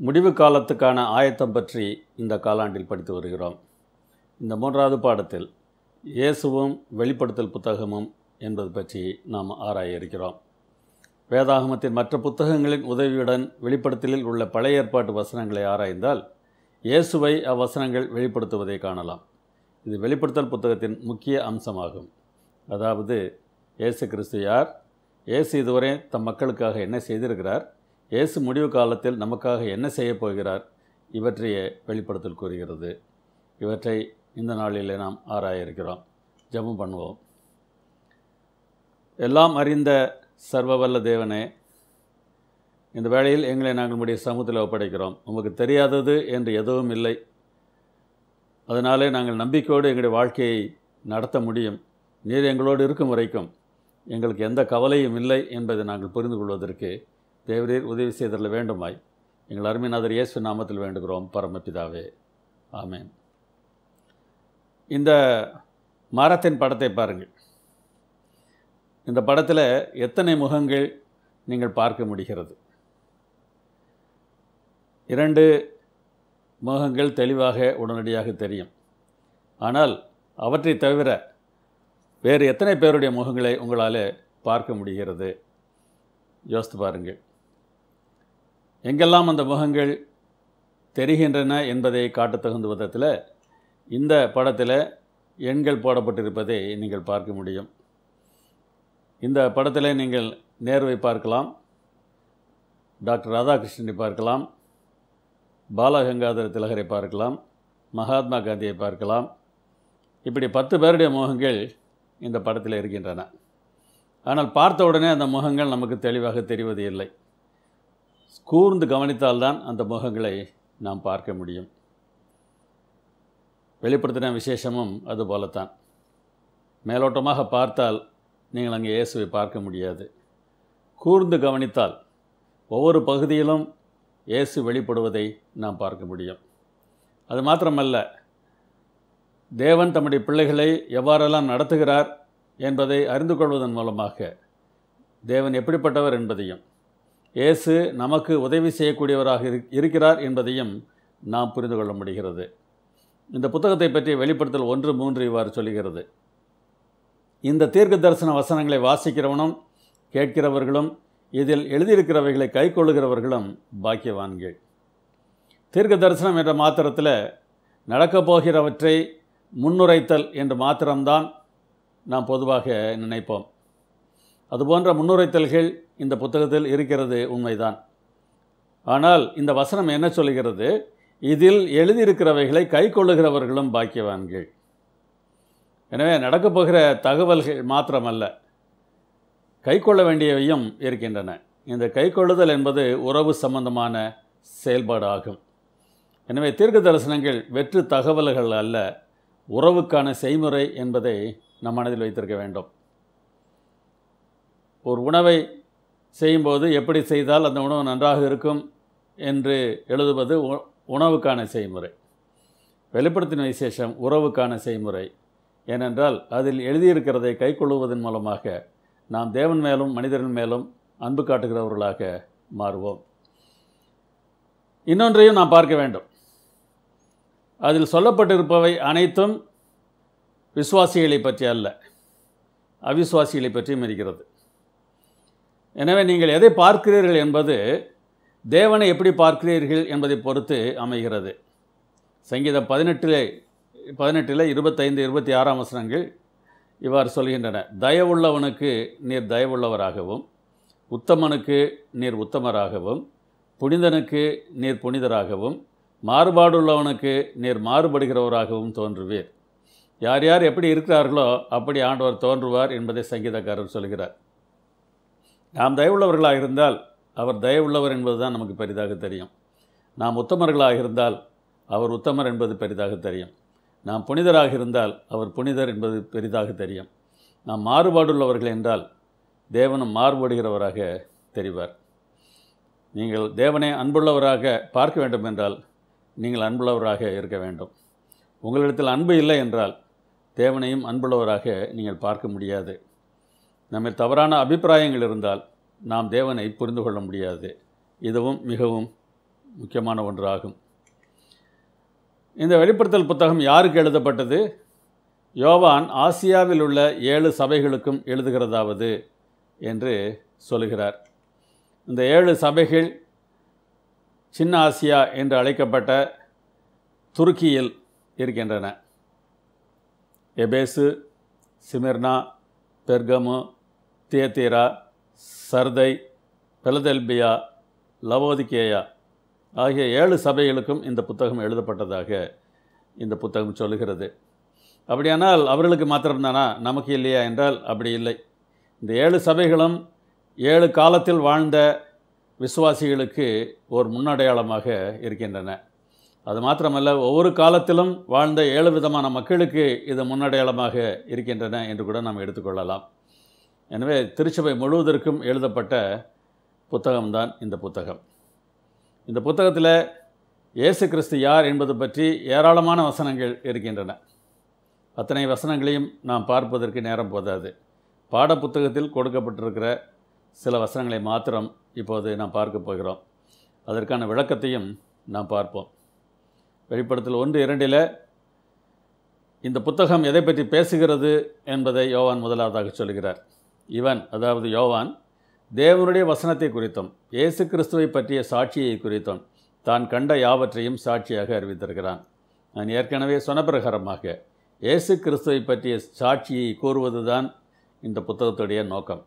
முடிவு காலத்துக்கான ஆயத்தம் பற்றி இந்த காலாண்டில் படித்து வருகிறோம் இந்த மூன்றாவது பாடத்தில் இயேசுவும் வெளிப்படுத்தல் புத்தகமும் என்பது பற்றி நாம் ஆராய இருக்கிறோம் வேதாகமத்தின் மற்ற புத்தகங்களின் உதவியுடன் வெளிப்படுத்தலில் உள்ள பழைய ஏற்பாட்டு வசனங்களை ஆராய்ந்தால் இயேசுவை அவ்வசனங்கள் வெளிப்படுத்துவதை காணலாம் இது வெளிப்படுத்தல் புத்தகத்தின் முக்கிய அம்சமாகும் அதாவது இயேசு கிறிஸ்து யார் இயேசு இதுவரை தம் மக்களுக்காக என்ன செய்திருக்கிறார் இயேசு முடிவு காலத்தில் நமக்காக என்ன செய்யப் போகிறார் இவற்றையே வெளிப்படுத்தல் கூறுகிறது இவற்றை இந்த நாளிலே நாம் ஆராய இருக்கிறோம் ஜெபம் பண்ணுவோம் எல்லாம் அறிந்த சர்வவல்ல தேவனே இந்த வேளையில் எங்களை நாங்கள் உடைய சமூகத்தில் ஒப்படைக்கிறோம் உமக்கு தெரியாதது என்று எதுவும் இல்லை அதனாலே நாங்கள் நம்பிக்கையோடு எங்களுடைய வாழ்க்கையை நடத்த முடியும் நீர் எங்களோடு இருக்கும் வரைக்கும் எங்களுக்கு எந்த கவலையும் இல்லை என்பதை நாங்கள் புரிந்து கொள்வதற்கு தேவரீர் உதவி செய்தல வேண்டுமாய் எங்கள் அருமைநாதர் இயேசு நாமத்தில் வேண்டுகிறோம் பரமபிதாவே ஆமேன் இந்த மரத்தின் படத்தை பாருங்கள் இந்த படத்தில் எத்தனை முகங்கள் நீங்கள் பார்க்க முடிகிறது இரண்டு முகங்கள் தெளிவாக உடனடியாக தெரியும் ஆனால் அவற்றை தவிர வேறு எத்தனை பேருடைய முகங்களை உங்களால் பார்க்க முடிகிறது யோசித்து பாருங்கள் எங்கெல்லாம் அந்த முகங்கள் தெரிகின்றன என்பதை காட்டத் தகுந்த விதத்தில் இந்த படத்தில் எண்கள் போடப்பட்டிருப்பதை நீங்கள் பார்க்க முடியும் இந்த படத்தில் நீங்கள் நேருவை பார்க்கலாம் டாக்டர் ராதாகிருஷ்ணனை பார்க்கலாம் பாலகங்காதர திலகரை பார்க்கலாம் மகாத்மா காந்தியை பார்க்கலாம் இப்படி பத்து பேருடைய முகங்கள் இந்த படத்தில் இருக்கின்றன ஆனால் பார்த்த உடனே அந்த முகங்கள் நமக்கு தெளிவாக தெரிவது இல்லை கூர்ந்து கவனித்தால்தான் அந்த முகங்களை நாம் பார்க்க முடியும் வெளிப்படுத்தின விசேஷமும் அதுபோலத்தான் மேலோட்டமாக பார்த்தால் நீங்கள் அங்கே இயேசுவை பார்க்க முடியாது கூர்ந்து கவனித்தால் ஒவ்வொரு பகுதியிலும் இயேசு வெளிப்படுவதை நாம் பார்க்க முடியும் அது மாத்திரமல்ல தேவன் தம்முடைய பிள்ளைகளை எவ்வாறெல்லாம் நடத்துகிறார் என்பதை அறிந்து கொள்வதன் மூலமாக தேவன் எப்படிப்பட்டவர் என்பதையும் இயேசு நமக்கு உதவி செய்யக்கூடியவராக இருக்கிறார் என்பதையும் நாம் புரிந்து கொள்ள முடிகிறது இந்த புத்தகத்தை பற்றி வெளிப்படுத்தல் ஒன்று மூன்று இவ்வாறு சொல்கிறது இந்த தீர்க்க தரிசன வசனங்களை வாசிக்கிறவனும் கேட்கிறவர்களும் இதில் எழுதியிருக்கிறவைகளை கை கொள்ளுகிறவர்களும் பாக்கியவான்கள் தீர்க்க தரிசனம் என்ற மாத்திரத்தில் நடக்கப் போகிறவற்றை முன்னுரைத்தல் என்று மாத்திரம்தான் நாம் பொதுவாக நினைப்போம் அதுபோன்ற முன்னுரைத்தல்கள் இந்த புத்தகத்தில் இருக்கிறது உண்மைதான் ஆனால் இந்த வசனம் என்ன சொல்கிறது இதில் எழுதியிருக்கிறவைகளை கை கொள்ளுகிறவர்களும் பாக்கியவான்கள் எனவே நடக்கப் போகிற தகவல்கள் மாத்திரமல்ல கை கொள்ள வேண்டியவையும் இருக்கின்றன இந்த கை கொள்ளுதல் என்பது உறவு சம்பந்தமான செயல்பாடு ஆகும் எனவே தீர்க்க தரிசனங்கள் வெற்று தகவல்கள் அல்ல உறவுக்கான செய்முறை என்பதை நம் மனதில் வைத்திருக்க வேண்டும் ஒரு உணவை செய்யும்போது எப்படி செய்தால் அந்த உணவு நன்றாக இருக்கும் என்று எழுதுவது உணவுக்கான செய்முறை வெளிப்படுத்தின விசேஷம் உறவுக்கான செய்முறை ஏனென்றால் அதில் எழுதியிருக்கிறதை கை கொள்ளுவதன் மூலமாக நாம் தேவன் மேலும் மனிதரின் மேலும் அன்பு காட்டுகிறவர்களாக மாறுவோம் இன்னொன்றையும் நாம் பார்க்க வேண்டும் அதில் சொல்லப்பட்டிருப்பவை அனைத்தும் விசுவாசிகளை பற்றி அல்ல அவிசுவாசிகளை பற்றியும் இருக்கிறது எனவே நீங்கள் எதை பார்க்கிறீர்கள் என்பது தேவனை எப்படி பார்க்கிறீர்கள் என்பதை பொறுத்து அமைகிறது சங்கீதம் பதினெட்டிலே பதினெட்டில் இருபத்தைந்து இருபத்தி ஆறாம் வசனங்கள் இவ்வாறு சொல்கின்றன தயவுள்ளவனுக்கு நீர் தயவுள்ளவராகவும் உத்தமனுக்கு நீர் உத்தமராகவும் புனிதனுக்கு நீர் புனிதராகவும் மாறுபாடுள்ளவனுக்கு நீர் மாறுபடுகிறவராகவும் தோன்றுவீர் யார் யார் எப்படி இருக்கிறார்களோ அப்படி ஆண்டவர் தோன்றுவார் என்பதை சங்கீதக்காரர் சொல்கிறார் நாம் தயவுள்ளவர்களாக இருந்தால் அவர் தயவுள்ளவர் என்பது தான் நமக்கு பெரிதாக தெரியும் நாம் உத்தமர்களாக இருந்தால் அவர் உத்தமர் என்பது பெரிதாக தெரியும் நாம் புனிதராக இருந்தால் அவர் புனிதர் என்பது பெரிதாக தெரியும் நாம் மாறுபாடுள்ளவர்கள் என்றால் தேவனும் மாறுபடுகிறவராக தெரிவார் நீங்கள் தேவனை அன்புள்ளவராக பார்க்க வேண்டும் என்றால் நீங்கள் அன்புள்ளவராக இருக்க வேண்டும் உங்களிடத்தில் அன்பு இல்லை என்றால் தேவனையும் அன்புள்ளவராக நீங்கள் பார்க்க முடியாது நம்ம தவறான அபிப்பிராயங்கள் இருந்தால் நாம் தேவனை புரிந்து கொள்ள முடியாது இதுவும் மிகவும் முக்கியமான ஒன்று ஆகும் இந்த வெளிப்படுத்தல் புத்தகம் யாருக்கு எழுதப்பட்டது யோவான் ஆசியாவில் உள்ள ஏழு சபைகளுக்கும் எழுதுகிறதாவது என்று சொல்கிறார் இந்த ஏழு சபைகள் சின்ன ஆசியா என்று அழைக்கப்பட்ட துருக்கியில் இருக்கின்றன எபேசு சிமிர்னா பெர்கமு தியத்தீரா சர்தை பெலதெல்பியா லவோதிகேயா ஆகிய ஏழு சபைகளுக்கும் இந்த புத்தகம் எழுதப்பட்டதாக இந்த புத்தகம் சொல்லுகிறது அப்படியானால் அவர்களுக்கு மாத்திரம்தானா நமக்கு இல்லையா என்றால் அப்படி இல்லை இந்த ஏழு சபைகளும் ஏழு காலத்தில் வாழ்ந்த விசுவாசிகளுக்கு ஒரு முன்னடையாளமாக இருக்கின்றன அது மாத்திரமல்ல ஒவ்வொரு காலத்திலும் வாழ்ந்த ஏழு விதமான மக்களுக்கு இது முன்னடையாளமாக இருக்கின்றன என்று கூட நாம் எடுத்துக்கொள்ளலாம் எனவே திருச்சபை முழுவதற்கும் எழுதப்பட்ட புத்தகம்தான் இந்த புத்தகம் இந்த புத்தகத்தில் இயேசு கிறிஸ்து யார் என்பது பற்றி ஏராளமான வசனங்கள் இருக்கின்றன அத்தனை வசனங்களையும் நாம் பார்ப்பதற்கு நேரம் போதாது பாடப்புத்தகத்தில் கொடுக்கப்பட்டிருக்கிற சில வசனங்களை மாத்திரம் இப்போது நாம் பார்க்க போகிறோம் அதற்கான விளக்கத்தையும் நாம் பார்ப்போம் வெளிப்படத்தில் ஒன்று இரண்டில் இந்த புத்தகம் எதை பற்றி பேசுகிறது என்பதை யோவான் முதலாவதாக சொல்கிறார் இவன் அதாவது யோவான் தேவனுடைய வசனத்தை குறித்தும் இயேசு கிறிஸ்துவை பற்றிய சாட்சியை குறித்தும் தான் கண்ட யாவற்றையும் சாட்சியாக அறிவித்திருக்கிறான் நான் ஏற்கனவே சொன்ன பிரகாரமாக இயேசு கிறிஸ்துவை பற்றிய சாட்சியை கூறுவதுதான் இந்த புத்தகத்துடைய நோக்கம்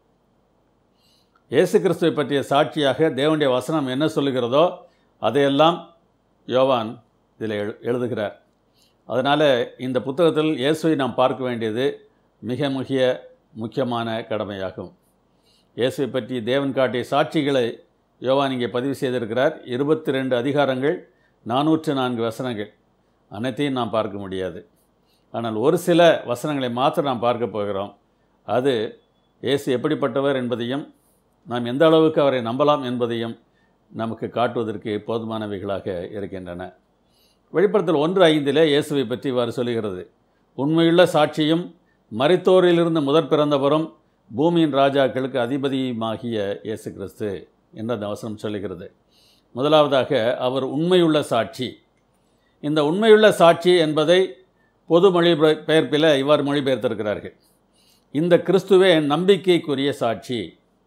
இயேசு கிறிஸ்துவை பற்றிய சாட்சியாக தேவனுடைய வசனம் என்ன சொல்லுகிறதோ அதையெல்லாம் யோவான் இதில் எழு எழுதுகிறார் அதனால் இந்த புத்தகத்தில் இயேசுவை நாம் பார்க்க வேண்டியது மிக மிக முக்கியமான கடமையாகும் இயேசுவை பற்றி தேவன் காட்டிய சாட்சிகளை யோவான் இங்கே பதிவு செய்திருக்கிறார் இருபத்தி ரெண்டு அதிகாரங்கள் நானூற்று நான்கு வசனங்கள் அனைத்தையும் நாம் பார்க்க முடியாது ஆனால் ஒரு சில வசனங்களை மாத்திரம் நாம் பார்க்க போகிறோம் அது இயேசு எப்படிப்பட்டவர் என்பதையும் நாம் எந்த அளவுக்கு அவரை நம்பலாம் என்பதையும் நமக்கு காட்டுவதற்கு போதுமானவைகளாக இருக்கின்றன வெளிப்படத்தில் ஒன்று ஐந்திலே இயேசுவை பற்றி இவ்வாறு சொல்லுகிறது உண்மையுள்ள சாட்சியும் மரித்தோரிலிருந்து முதற் பிறந்தவரும் பூமியின் ராஜாக்களுக்கு அதிபதியுமாகிய இயேசு கிறிஸ்து என்று அந்த வசனம் சொல்லுகிறது முதலாவதாக அவர் உண்மையுள்ள சாட்சி இந்த உண்மையுள்ள சாட்சி என்பதை பொது மொழி பெயர்ப்பில் இவ்வாறு மொழிபெயர்த்திருக்கிறார்கள் இந்த கிறிஸ்துவே நம்பிக்கைக்குரிய சாட்சி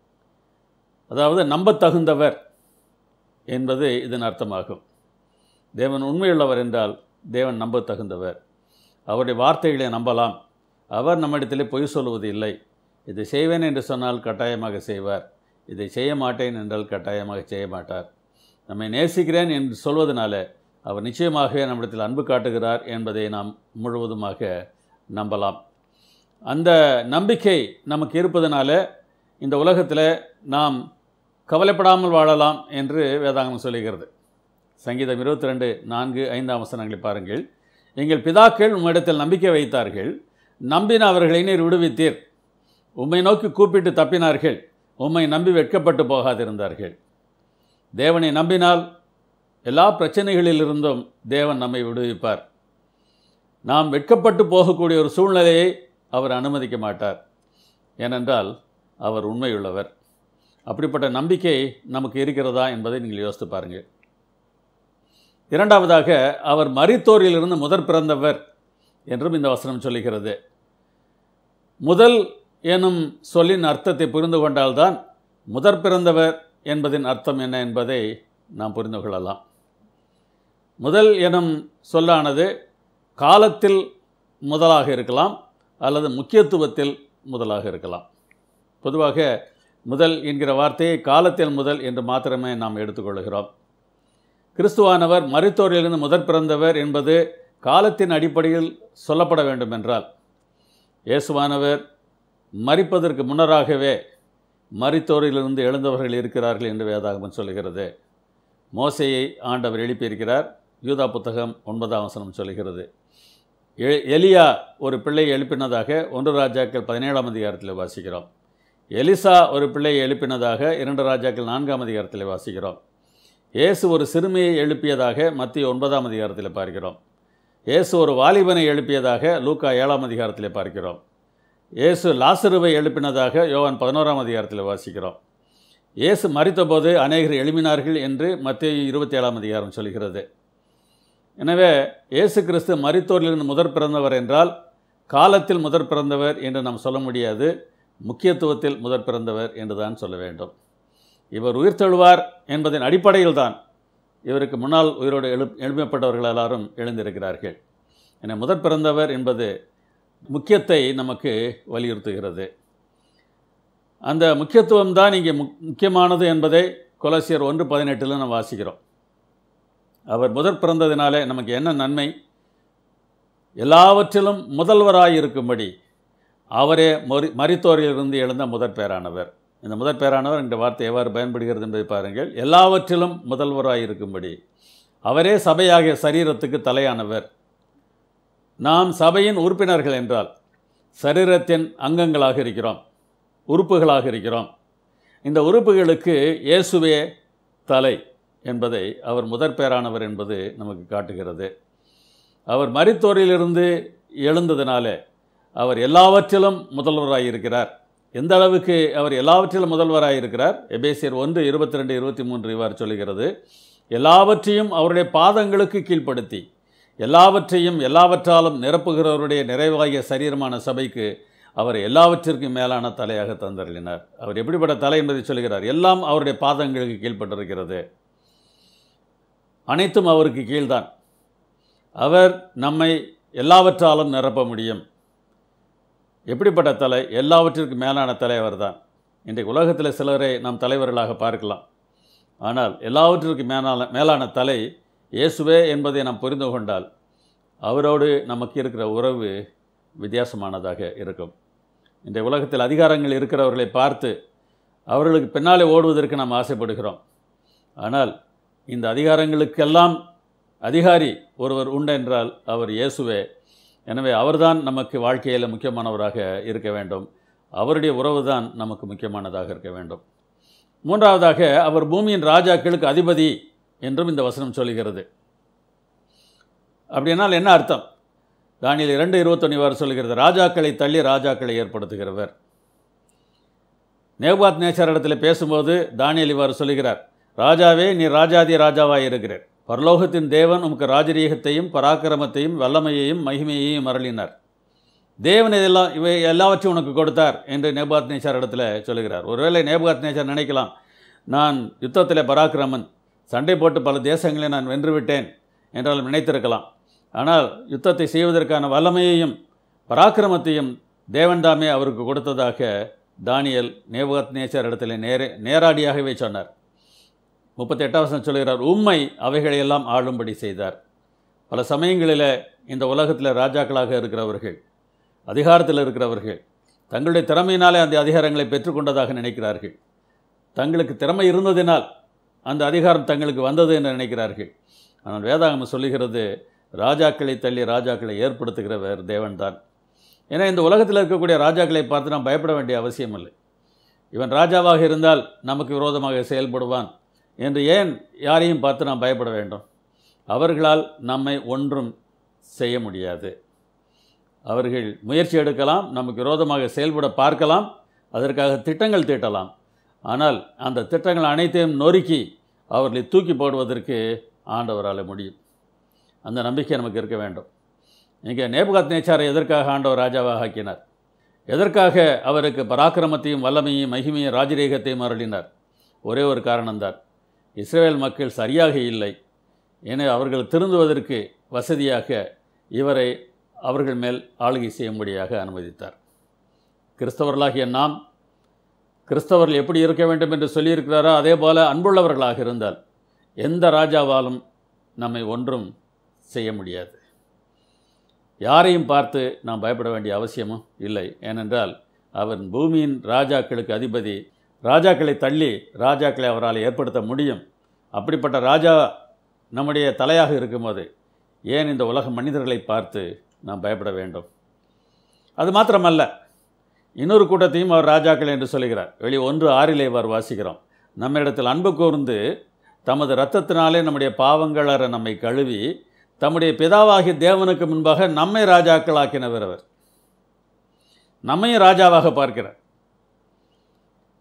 அதாவது நம்பத்தகுந்தவர் என்பது இதன் அர்த்தமாகும் தேவன் உண்மையுள்ளவர் என்றால் தேவன் நம்பத்தகுந்தவர் அவருடைய வார்த்தைகளை நம்பலாம் அவர் நம்மிடத்திலே பொய் சொல்வது இல்லை இதை செய்வேன் என்று சொன்னால் கட்டாயமாக செய்வார் இதை செய்ய மாட்டேன் என்றால் கட்டாயமாக செய்ய மாட்டார் நம்மை நேசிக்கிறேன் என்று சொல்வதனால அவர் நிச்சயமாகவே நம்மிடத்தில் அன்பு காட்டுகிறார் என்பதை நாம் முழுவதுமாக நம்பலாம் அந்த நம்பிக்கை நமக்கு இருப்பதனால இந்த உலகத்தில் நாம் கவலைப்படாமல் வாழலாம் என்று வேதாகமம் சொல்லுகிறது சங்கீதம் இருபத்தி ரெண்டு நான்கு ஐந்தாம் வசனங்களை பாருங்கள் எங்கள் பிதாக்கள் உம்மிடத்தில் நம்பிக்கை வைத்தார்கள் நம்பின அவர்களை நீர் விடுவித்தீர் உம்மை நோக்கி கூப்பிட்டு தப்பினார்கள் உம்மை நம்பி வெட்கப்பட்டு போகாதிருந்தார்கள் தேவனை நம்பினால் எல்லா பிரச்சனைகளிலிருந்தும் தேவன் நம்மை விடுவிப்பார் நாம் வெட்கப்பட்டு போகக்கூடிய ஒரு சூழ்நிலையை அவர் அனுமதிக்க மாட்டார் ஏனென்றால் அவர் உண்மையுள்ளவர் அப்படிப்பட்ட நம்பிக்கை நமக்கு இருக்கிறதா என்பதை நீங்கள் யோசித்து பாருங்கள் இரண்டாவதாக அவர் மரித்தோரிலிருந்து முதற் பிறந்தவர் என்றும் இந்த வசனம் சொல்லுகிறது முதல் எனும் சொல்லின் அர்த்தத்தை புரிந்து கொண்டால்தான் முதற் பிறந்தவர் என்பதின் அர்த்தம் என்ன என்பதை நாம் புரிந்து கொள்ளலாம் முதல் எனும் சொல்லானது காலத்தில் முதலாக இருக்கலாம் அல்லது முக்கியத்துவத்தில் முதலாக இருக்கலாம் பொதுவாக முதல் என்கிற வார்த்தையை காலத்தில் முதல் என்று மாத்திரமே நாம் எடுத்துக்கொள்கிறோம் கிறிஸ்துவானவர் மருத்துவரிலிருந்து முதற் பிறந்தவர் என்பது காலத்தின் அடிப்படையில் சொல்லப்பட வேண்டும் என்றால் இயேசுவானவர் மறிப்பதற்கு முன்னராகவே மரித்தோரிலிருந்து எழுந்தவர்கள் இருக்கிறார்கள் என்று வேதாகமம் சொல்லுகிறது மோசையை ஆண்டவர் எழுப்பியிருக்கிறார் யூதா புத்தகம் ஒன்பதாம் வசனம் சொல்லுகிறது எ- எலியா ஒரு பிள்ளையை எழுப்பினதாக ஒன்று ராஜாக்கள் பதினேழாம் அதிகாரத்தில் வாசிக்கிறோம் எலிசா ஒரு பிள்ளையை எழுப்பினதாக இரண்டு ராஜாக்கள் நான்காம் அதிகாரத்தில் வாசிக்கிறோம் இயேசு ஒரு சிறுமியை எழுப்பியதாக மத்திய ஒன்பதாம் அதிகாரத்தில் பார்க்கிறோம் இயேசு ஒரு வாலிபனை எழுப்பியதாக லூக்கா ஏழாம் அதிகாரத்தில் பார்க்கிறோம் இயேசு லாசருவை எழுப்பினதாக யோவான் பதினோராம் அதிகாரத்தில் வாசிக்கிறோம் இயேசு மறித்தபோது அநேகர் எழுமினார்கள் என்று மத்திய இருபத்தி ஏழாம் அதிகாரம் சொல்கிறது எனவே இயேசு கிறிஸ்து மரித்தோரிலிருந்து முதற் பிறந்தவர் என்றால் காலத்தில் முதற் பிறந்தவர் என்று நாம் சொல்ல முடியாது முக்கியத்துவத்தில் முதற் பிறந்தவர் என்று தான் சொல்ல வேண்டும் இவர் உயிர்த்தெழுவார் என்பதன் அடிப்படையில் தான் இவருக்கு முன்னால் உயிரோடு எழு எழுப்பப்பட்டவர்கள் எல்லாரும் எழுந்திருக்கிறார்கள் என முதற் பிறந்தவர் என்பது முக்கியத்தை நமக்கு வலியுறுத்துகிறது அந்த முக்கியத்துவம் தான் இங்கே முக் முக்கியமானது என்பதை கொலசியர் ஒன்று பதினெட்டில் நாம் வாசிக்கிறோம் அவர் முதற் பிறந்ததினாலே நமக்கு என்ன நன்மை எல்லாவற்றிலும் முதல்வராய் இருக்கும்படி அவரே மரி மரித்தோரிலிருந்து எழுந்த முதற் பேரானவர் இந்த முதற் பேரானவர் இந்த வார்த்தை எவ்வாறு பயன்படுகிறது என்பதை பாருங்கள் எல்லாவற்றிலும் முதல்வராய் இருக்கும்படி அவரே சபையாகிய சரீரத்துக்கு தலையானவர் நாம் சபையின் உறுப்பினர்கள் என்றால் சரீரத்தின் அங்கங்களாக இருக்கிறோம் உறுப்புகளாக இருக்கிறோம் இந்த உறுப்புகளுக்கு இயேசுவே தலை என்பதை அவர் முதற் பேரானவர் என்பது நமக்கு காட்டுகிறது அவர் மரித்தோரிலிருந்து எழுந்ததினாலே அவர் எல்லாவற்றிலும் முதல்வராக இருக்கிறார் எந்த அளவுக்கு அவர் எல்லாவற்றிலும் முதல்வராக இருக்கிறார் எபேசியர் ஒன்று இருபத்தி ரெண்டு இருபத்தி மூன்று இவ்வாறு சொல்கிறது எல்லாவற்றையும் அவருடைய பாதங்களுக்கு கீழ்ப்படுத்தி எல்லாவற்றையும் எல்லாவற்றாலும் நிரப்புகிறவருடைய நிறைவாகிய சரீரமான சபைக்கு அவர் எல்லாவற்றிற்கும் மேலான தலையாக தந்தருளினார் அவர் எப்படிப்பட்ட தலை என்பதை சொல்கிறார் எல்லாம் அவருடைய பாதங்களுக்கு கீழ்ப்பட்டிருக்கிறது அனைத்தும் அவருக்கு கீழ்தான் அவர் நம்மை எல்லாவற்றாலும் நிரப்ப முடியும் எப்படிப்பட்ட தலை எல்லாவற்றிற்கும் மேலான தலைவர் தான் இன்றைக்கு உலகத்தில் சிலரை நாம் தலைவர்களாக பார்க்கலாம் ஆனால் எல்லாவற்றிற்கும் மேலான மேலான தலை இயேசுவே என்பதை நாம் புரிந்து கொண்டால் அவரோடு நமக்கு இருக்கிற உறவு வித்தியாசமானதாக இருக்கும் இந்த உலகத்தில் அதிகாரங்கள் இருக்கிறவர்களை பார்த்து அவர்களுக்கு பின்னாலே ஓடுவதற்கு நாம் ஆசைப்படுகிறோம் ஆனால் இந்த அதிகாரங்களுக்கெல்லாம் அதிகாரி ஒருவர் உண்டென்றால் அவர் இயேசுவே எனவே அவர்தான் நமக்கு வாழ்க்கையில் முக்கியமானவராக இருக்க வேண்டும் அவருடைய உறவு தான் நமக்கு முக்கியமானதாக இருக்க வேண்டும் மூன்றாவதாக அவர் பூமியின் ராஜாக்களுக்கு அதிபதி என்றும் இந்த வசனம் சொல்கிறது அப்படின்னால் என்ன அர்த்தம் தானியல் இரண்டு இருபத்தொன்னு வாரம் சொல்கிறது ராஜாக்களை தள்ளி ராஜாக்களை ஏற்படுத்துகிறவர் நேபாத் நேச்சர் இடத்துல பேசும்போது தானியல் இவ்வாறு சொல்லுகிறார் ராஜாவே நீ ராஜாதி ராஜாவாய் இருக்கிறார் பரலோகத்தின் தேவன் உமக்கு ராஜரீகத்தையும் பராக்கிரமத்தையும் வல்லமையையும் மகிமையையும் அருளினார் தேவன் இதெல்லாம் இவை எல்லாவற்றையும் உனக்கு கொடுத்தார் என்று நேபாத் நேச்சர் இடத்துல சொல்லுகிறார் ஒருவேளை நேபாத் நேச்சர் நினைக்கலாம் நான் யுத்தத்தில் பராக்கிரமன் சண்டை போட்டு பல தேசங்களை நான் வென்றுவிட்டேன் என்றாலும் நினைத்திருக்கலாம் ஆனால் யுத்தத்தை செய்வதற்கான வல்லமையையும் பராக்கிரமத்தையும் தேவன்தாமே அவருக்கு கொடுத்ததாக தானியல் நேபகத் நேச்சர் இடத்துல நேரே நேராடியாகவே சொன்னார் முப்பத்தி எட்டாவது சொல்கிறார் உண்மை அவைகளையெல்லாம் ஆளும்படி செய்தார் பல சமயங்களில் இந்த உலகத்தில் ராஜாக்களாக இருக்கிறவர்கள் அதிகாரத்தில் இருக்கிறவர்கள் தங்களுடைய திறமையினாலே அந்த அதிகாரங்களை பெற்றுக்கொண்டதாக நினைக்கிறார்கள் தங்களுக்கு திறமை இருந்ததினால் அந்த அதிகாரம் தங்களுக்கு வந்தது என்று நினைக்கிறார்கள் ஆனால் வேதாகமம் சொல்லுகிறது ராஜாக்களை தள்ளி ராஜாக்களை ஏற்படுத்துகிறவர் தேவன்தான் ஏன்னா இந்த உலகத்தில் இருக்கக்கூடிய ராஜாக்களை பார்த்து நாம் பயப்பட வேண்டிய அவசியம் இல்லை இவன் ராஜாவாக இருந்தால் நமக்கு விரோதமாக செயல்படுவான் என்று ஏன் யாரையும் பார்த்து நாம் பயப்பட வேண்டும் அவர்களால் நம்மை ஒன்றும் செய்ய முடியாது அவர்கள் முயற்சி எடுக்கலாம் நமக்கு விரோதமாக செயல்பட பார்க்கலாம் அதற்காக திட்டங்கள் தீட்டலாம் ஆனால் அந்த திட்டங்கள் அனைத்தையும் நொறுக்கி அவர்களை தூக்கி போடுவதற்கு ஆண்டவரால் முடியும் அந்த நம்பிக்கை நமக்கு இருக்க வேண்டும் இங்கே நேபுகாத் நேச்சாரை எதற்காக ஆண்டவர் ராஜாவாக ஆக்கினார் எதற்காக அவருக்கு பராக்கிரமத்தையும் வல்லமையும் மகிமையும் ராஜரீகத்தையும் அருளினார் ஒரே ஒரு காரணம்தான் இஸ்ரேல் மக்கள் சரியாக இல்லை என அவர்கள் திருந்துவதற்கு வசதியாக இவரை அவர்கள் மேல் ஆளுகை செய்யும்படியாக அனுமதித்தார் கிறிஸ்தவர்களாகிய நாம் கிறிஸ்தவர்கள் எப்படி இருக்க வேண்டும் என்று சொல்லியிருக்கிறாரோ அதே போல அன்புள்ளவர்களாக இருந்தால் எந்த ராஜாவாலும் நம்மை ஒன்றும் செய்ய முடியாது யாரையும் பார்த்து நாம் பயப்பட வேண்டிய அவசியமும் இல்லை ஏனென்றால் அவர் பூமியின் ராஜாக்களுக்கு அதிபதி ராஜாக்களை தள்ளி ராஜாக்களை அவரால் ஏற்படுத்த முடியும் அப்படிப்பட்ட ராஜா நம்முடைய தலையாக இருக்கும்போது ஏன் இந்த உலக மனிதர்களை பார்த்து நாம் பயப்பட வேண்டும் அது மாத்திரமல்ல இன்னொரு கூட்டத்தையும் அவர் ராஜாக்கள் என்று சொல்கிறார் வெளி ஒன்று ஆறிலே இவர் வாசிக்கிறோம் நம்மிடத்தில் அன்பு கூர்ந்து தமது இரத்தத்தினாலே நம்முடைய பாவங்களற நம்மை கழுவி தம்முடைய பிதாவாகிய தேவனுக்கு முன்பாக நம்மை ராஜாக்களாக்கினவர் அவர் நம்மையும் ராஜாவாக பார்க்கிறார்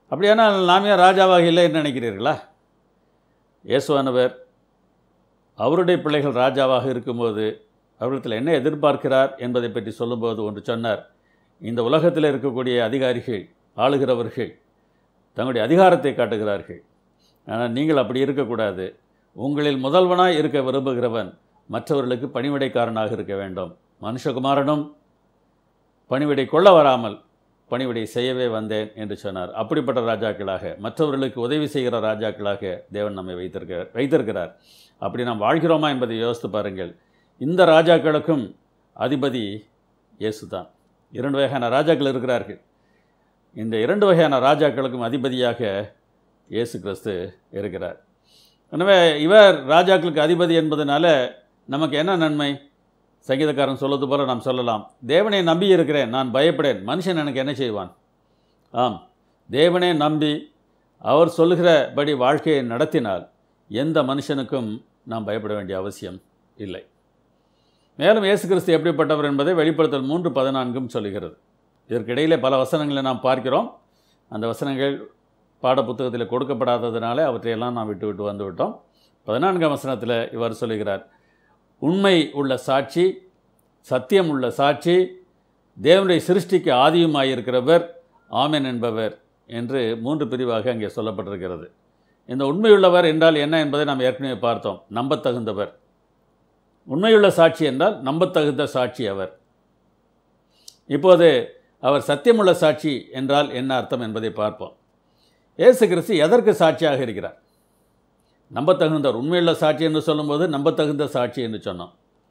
அப்படியானால் நாமே ராஜாவாக இல்லை என்று நினைக்கிறீர்களா இயேசுவானவர் அவருடைய பிள்ளைகள் ராஜாவாக இருக்கும்போது அவரிடத்தில் என்ன எதிர்பார்க்கிறார் என்பதை பற்றி சொல்லும்போது ஒன்று சொன்னார் இந்த உலகத்தில் இருக்கக்கூடிய அதிகாரிகள் ஆளுகிறவர்கள் தங்களுடைய அதிகாரத்தை காட்டுகிறார்கள் ஆனால் நீங்கள் அப்படி இருக்கக்கூடாது உங்களில் முதல்வனாய் இருக்க விரும்புகிறவன் மற்றவர்களுக்கு பணிவிடைக்காரனாக இருக்க வேண்டும் மனுஷகுமாரனும் பணிவிடை கொள்ள வராமல் பணிவிடை செய்யவே வந்தேன் என்று சொன்னார் அப்படிப்பட்ட ராஜாக்களாக மற்றவர்களுக்கு உதவி செய்கிற ராஜாக்களாக தேவன் நம்மை வைத்திருக்க வைத்திருக்கிறார் அப்படி நாம் வாழ்கிறோமா என்பதை யோசித்து பாருங்கள் இந்த ராஜாக்களுக்கும் அதிபதி இயேசு தான் இரண்டு வகையான ராஜாக்கள் இருக்கிறார்கள் இந்த இரண்டு வகையான ராஜாக்களுக்கும் அதிபதியாக இயேசு கிறிஸ்து இருக்கிறார் எனவே இவர் ராஜாக்களுக்கு அதிபதி என்பதனால நமக்கு என்ன நன்மை சங்கீதக்காரன் சொல்வது போல நாம் சொல்லலாம் தேவனை நம்பி இருக்கிறேன் நான் பயப்படேன் மனுஷன் எனக்கு என்ன செய்வான் ஆம் தேவனை நம்பி அவர் சொல்லுகிறபடி வாழ்க்கையை நடத்தினால் எந்த மனுஷனுக்கும் நாம் பயப்பட வேண்டிய அவசியம் இல்லை மேலும் இயேசு கிறிஸ்து எப்படிப்பட்டவர் என்பதை வெளிப்படுத்தல் மூன்று பதினான்கும் சொல்லுகிறது இதற்கிடையிலே பல வசனங்களை நாம் பார்க்கிறோம் அந்த வசனங்கள் பாடப்புத்தகத்தில் கொடுக்கப்படாததினாலே அவற்றையெல்லாம் நாம் விட்டு விட்டு வந்து விட்டோம் பதினான்காம் வசனத்தில் இவர் சொல்லுகிறார் உண்மை உள்ள சாட்சி சத்தியம் உள்ள சாட்சி தேவனுடைய சிருஷ்டிக்கு ஆதியுமாயிருக்கிறவர் ஆமென் என்பவர் என்று மூன்று பிரிவாக அங்கே சொல்லப்பட்டிருக்கிறது இந்த உண்மையுள்ளவர் என்றால் என்ன என்பதை நாம் ஏற்கனவே பார்த்தோம் நம்பத்தகுந்தவர் உண்மையுள்ள சாட்சி என்றால் நம்பத்தகுந்த சாட்சி அவர் இப்போது அவர் சத்தியமுள்ள சாட்சி என்றால் என்ன அர்த்தம் என்பதை பார்ப்போம் இயேசு கிறிஸ்து எதற்கு சாட்சியாக இருக்கிறார் நம்பத்தகுந்தவர் உண்மையுள்ள சாட்சி என்று சொல்லும்போது நம்பத்தகுந்த சாட்சி என்று சொன்னோம்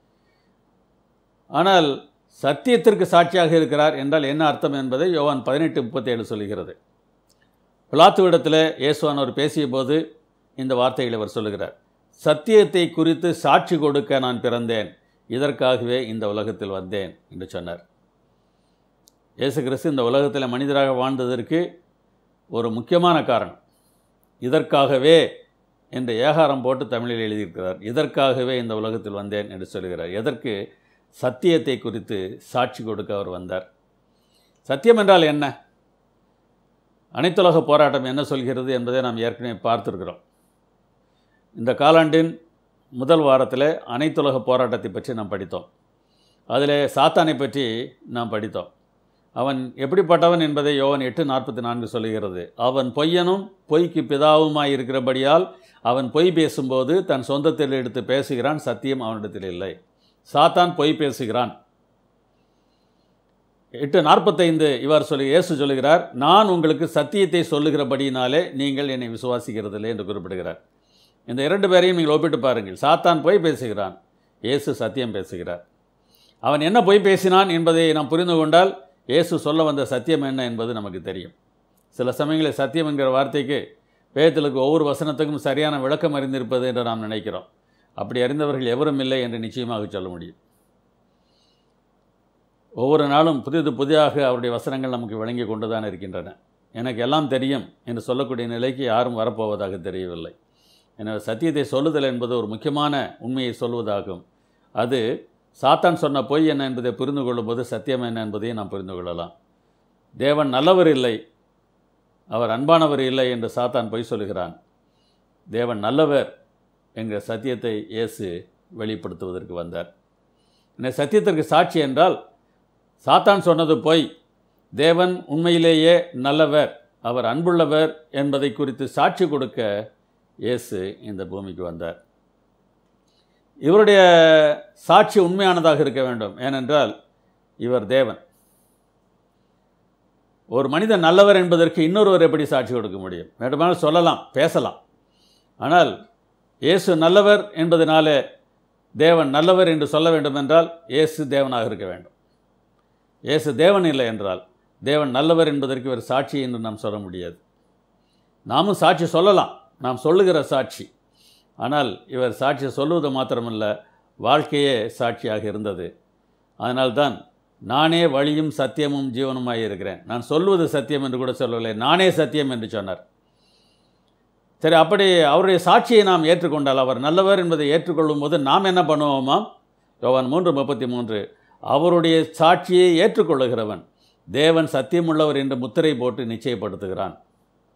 ஆனால் சத்தியத்திற்கு சாட்சியாக இருக்கிறார் என்றால் என்ன அர்த்தம் என்பதை யோவான் பதினெட்டு முப்பத்தேழு சொல்கிறது பிளாத்துவிடத்தில் இயேசுவானவர் பேசிய போது இந்த வார்த்தைகளை அவர் சொல்லுகிறார் சத்தியத்தை குறித்து சாட்சி கொடுக்க நான் பிறந்தேன் இதற்காகவே இந்த உலகத்தில் வந்தேன் என்று சொன்னார் இயேசு கிறிஸ்து இந்த உலகத்தில் மனிதராக வாழ்ந்ததற்கு ஒரு முக்கியமான காரணம் இதற்காகவே என்று ஏகாரம் போட்டு தமிழில் எழுதியிருக்கிறார் இதற்காகவே இந்த உலகத்தில் வந்தேன் என்று சொல்கிறார் எதற்கு சத்தியத்தை குறித்து சாட்சி கொடுக்க அவர் வந்தார் சத்தியம் என்றால் என்ன அனைத்துலக போராட்டம் என்ன சொல்கிறது என்பதை நாம் ஏற்கனவே பார்த்துருக்கிறோம் இந்த காலாண்டின் முதல் வாரத்தில் அனைத்துலக போராட்டத்தை பற்றி நாம் படித்தோம் அதில் சாத்தானை பற்றி நாம் படித்தோம் அவன் எப்படிப்பட்டவன் என்பதை யோவன் எட்டு நாற்பத்தி நான்கு சொல்லுகிறது அவன் பொய்யனும் பொய்க்கு பிதாவுமாய் இருக்கிறபடியால் அவன் பொய் பேசும்போது தன் சொந்தத்தில் எடுத்து பேசுகிறான் சத்தியம் அவனிடத்தில் இல்லை சாத்தான் பொய் பேசுகிறான் எட்டு நாற்பத்தைந்து இவர் சொல்லி இயேசு சொல்லுகிறார் நான் உங்களுக்கு சத்தியத்தை சொல்லுகிறபடியினாலே நீங்கள் என்னை விசுவாசிக்கிறதில்லை என்று குறிப்பிடுகிறார் இந்த இரண்டு பேரையும் நீங்கள் ஒப்பிட்டு பாருங்கள் சாத்தான் பொய் பேசுகிறான் இயேசு சத்தியம் பேசுகிறார் அவன் என்ன பொய் பேசினான் என்பதை நாம் புரிந்து கொண்டால் இயேசு சொல்ல வந்த சத்தியம் என்ன என்பது நமக்கு தெரியும் சில சமயங்களில் சத்தியம் என்கிற வார்த்தைக்கு வேதத்திலுக்கு ஒவ்வொரு வசனத்துக்கும் சரியான விளக்கம் அறிந்திருப்பது என்று நாம் நினைக்கிறோம் அப்படி அறிந்தவர்கள் எவரும் இல்லை என்று நிச்சயமாக சொல்ல முடியும் ஒவ்வொரு நாளும் புதிது புதிதாக அவருடைய வசனங்கள் நமக்கு விளங்கி கொண்டு தான் இருக்கின்றன எனக்கு எல்லாம் தெரியும் என்று சொல்லக்கூடிய நிலைக்கு யாரும் வரப்போவதாக தெரியவில்லை எனவே சத்தியத்தை சொல்லுதல் என்பது ஒரு முக்கியமான உண்மையை சொல்வதாகும் அது சாத்தான் சொன்ன பொய் என்ன என்பதை புரிந்து கொள்ளும்போது சத்தியம் என்ன என்பதையும் நாம் புரிந்து கொள்ளலாம் தேவன் நல்லவர் இல்லை அவர் அன்பானவர் இல்லை என்று சாத்தான் பொய் சொல்கிறான் தேவன் நல்லவர் என்கிற சத்தியத்தை இயேசு வெளிப்படுத்துவதற்கு வந்தார் இந்த சத்தியத்திற்கு சாட்சி என்றால் சாத்தான் சொன்னது பொய் தேவன் உண்மையிலேயே நல்லவர் அவர் அன்புள்ளவர் என்பதை குறித்து சாட்சி கொடுக்க இயேசு இந்த பூமிக்கு வந்தார் இவருடைய சாட்சி உண்மையானதாக இருக்க வேண்டும் ஏனென்றால் இவர் தேவன் ஒரு மனிதன் நல்லவர் என்பதற்கு இன்னொருவர் எப்படி சாட்சி கொடுக்க முடியும் வேண்டுமானால் சொல்லலாம் பேசலாம் ஆனால் இயேசு நல்லவர் என்பதனாலே தேவன் நல்லவர் என்று சொல்ல வேண்டுமென்றால் இயேசு தேவனாக இருக்க வேண்டும் இயேசு தேவன் இல்லை என்றால் தேவன் நல்லவர் என்பதற்கு இவர் சாட்சி என்று நாம் சொல்ல முடியாது நாமும் சாட்சி சொல்லலாம் நாம் சொல்லுகிற சாட்சி ஆனால் இவர் சாட்சி சொல்லுவது மாத்திரமல்ல வாழ்க்கையே சாட்சியாக இருந்தது அதனால்தான் நானே வழியும் சத்தியமும் ஜீவனுமாய் இருக்கிறேன் நான் சொல்வது சத்தியம் என்று கூட சொல்லவில்லை நானே சத்தியம் என்று சொன்னார் சரி அப்படி அவருடைய சாட்சியை நாம் ஏற்றுக்கொண்டால் அவர் நல்லவர் என்பதை ஏற்றுக்கொள்ளும் போது நாம் என்ன பண்ணுவோமா யோவான் மூன்று முப்பத்தி மூன்று அவருடைய சாட்சியை ஏற்றுக்கொள்ளுகிறவன் தேவன் சத்தியமுள்ளவர் என்று முத்திரை போட்டு நிச்சயப்படுத்துகிறான்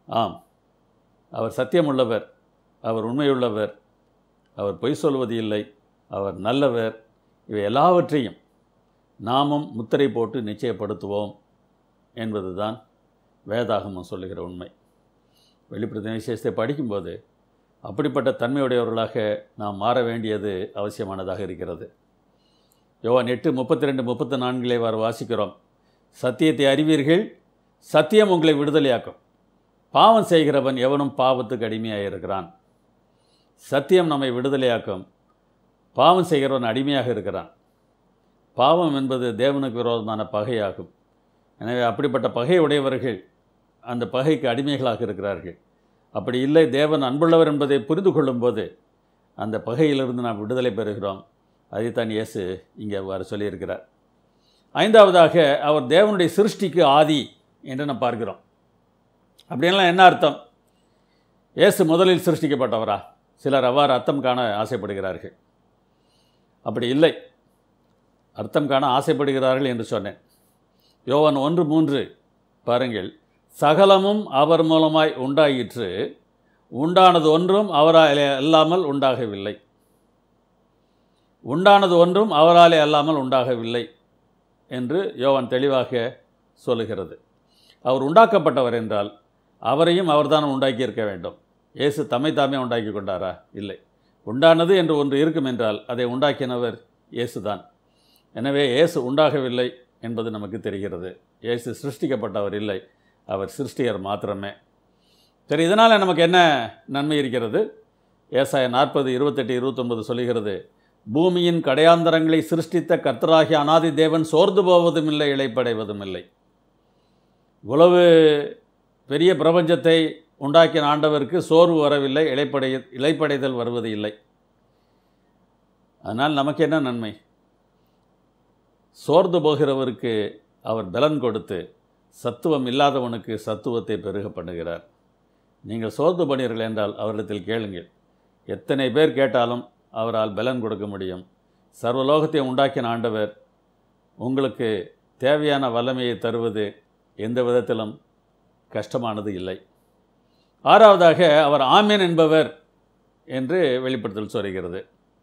ஆம் அவர் சத்தியமுள்ளவர் அவர் உண்மையுள்ளவர் அவர் பொய் சொல்வது இல்லை அவர் நல்லவர் இவை எல்லாவற்றையும் நாமும் முத்திரை போட்டு நிச்சயப்படுத்துவோம் என்பதுதான் வேதாகமம் சொல்லுகிற உண்மை வெளிப்படுத்தின விசேஷத்தை படிக்கும்போது அப்படிப்பட்ட தன்மையுடையவர்களாக நாம் மாற வேண்டியது அவசியமானதாக இருக்கிறது யோவான் எட்டு முப்பத்தி ரெண்டு முப்பத்தி நான்கிலே வார வாசிக்கிறோம் சத்தியத்தை அறிவீர்கள் சத்தியம் உங்களை விடுதலையாக்கும் பாவம் செய்கிறவன் எவனும் பாவத்துக்கு அடிமையாக இருக்கிறான் சத்தியம் நம்மை விடுதலையாக்கும் பாவம் செய்கிறவன் அடிமையாக இருக்கிறான் பாவம் என்பது தேவனுக்கு விரோதமான பகையாகும் எனவே அப்படிப்பட்ட பகை உடையவர்கள் அந்த பகைக்கு அடிமைகளாக இருக்கிறார்கள் அப்படி இல்லை தேவன் அன்புள்ளவர் என்பதை புரிந்து கொள்ளும்போது அந்த பகையிலிருந்து நாம் விடுதலை பெறுகிறோம் அதைத்தான் இயேசு இங்கே அவ்வாறு சொல்லியிருக்கிறார் ஐந்தாவதாக அவர் தேவனுடைய சிருஷ்டிக்கு ஆதி என்று நாம் பார்க்கிறோம் அப்படின்லாம் என்ன அர்த்தம் இயேசு முதலில் சிருஷ்டிக்கப்பட்டவரா சிலர் அவ்வாறு அர்த்தம் காண ஆசைப்படுகிறார்கள் அப்படி இல்லை அர்த்தம் காண ஆசைப்படுகிறார்கள் என்று சொன்னேன் யோவான் ஒன்று மூன்று பாருங்கள் சகலமும் அவர் மூலமாய் உண்டாயிற்று உண்டானது ஒன்றும் அவராலே அல்லாமல் உண்டாகவில்லை உண்டானது ஒன்றும் அவராலே அல்லாமல் உண்டாகவில்லை என்று யோவான் தெளிவாக சொல்லுகிறது அவர் உண்டாக்கப்பட்டவர் என்றால் அவரையும் அவர்தான் உண்டாக்கியிருக்க வேண்டும் இயேசு தம்மை தாமே உண்டாக்கி கொண்டாரா இல்லை உண்டானது என்று ஒன்று இருக்கும் என்றால் அதை உண்டாக்கினவர் இயேசுதான் எனவே இயேசு உண்டாகவில்லை என்பது நமக்கு தெரிகிறது இயேசு சிருஷ்டிக்கப்பட்டவர் இல்லை அவர் சிருஷ்டிகர் மாத்திரமே சரி இதனால் நமக்கு என்ன நன்மை இருக்கிறது ஏசாய நாற்பது இருபத்தெட்டு இருபத்தொன்பது சொல்லுகிறது பூமியின் கடையாந்தரங்களை சிருஷ்டித்த கர்த்தராகிய அனாதி தேவன் சோர்ந்து போவதும் இல்லை இழைப்படைவதும் இல்லை இவ்வளவு பெரிய பிரபஞ்சத்தை உண்டாக்கின ஆண்டவருக்கு சோர்வு வரவில்லை இழைப்படை இழைப்படைதல் வருவது இல்லை அதனால் நமக்கு என்ன நன்மை சோர்ந்து போகிறவருக்கு அவர் பலன் கொடுத்து சத்துவம் இல்லாதவனுக்கு சத்துவத்தை பெருக பண்ணுகிறார் நீங்கள் சோர்ந்து பண்ணீர்கள் என்றால் அவரிடத்தில் கேளுங்கள் எத்தனை பேர் கேட்டாலும் அவரால் பலன் கொடுக்க முடியும் சர்வலோகத்தை உண்டாக்கின ஆண்டவர் உங்களுக்கு தேவையான வல்லமையை தருவது எந்த விதத்திலும் கஷ்டமானது இல்லை ஆறாவதாக அவர் ஆமேன் என்பவர் என்று வெளிப்படுத்தல் சொல்கிறது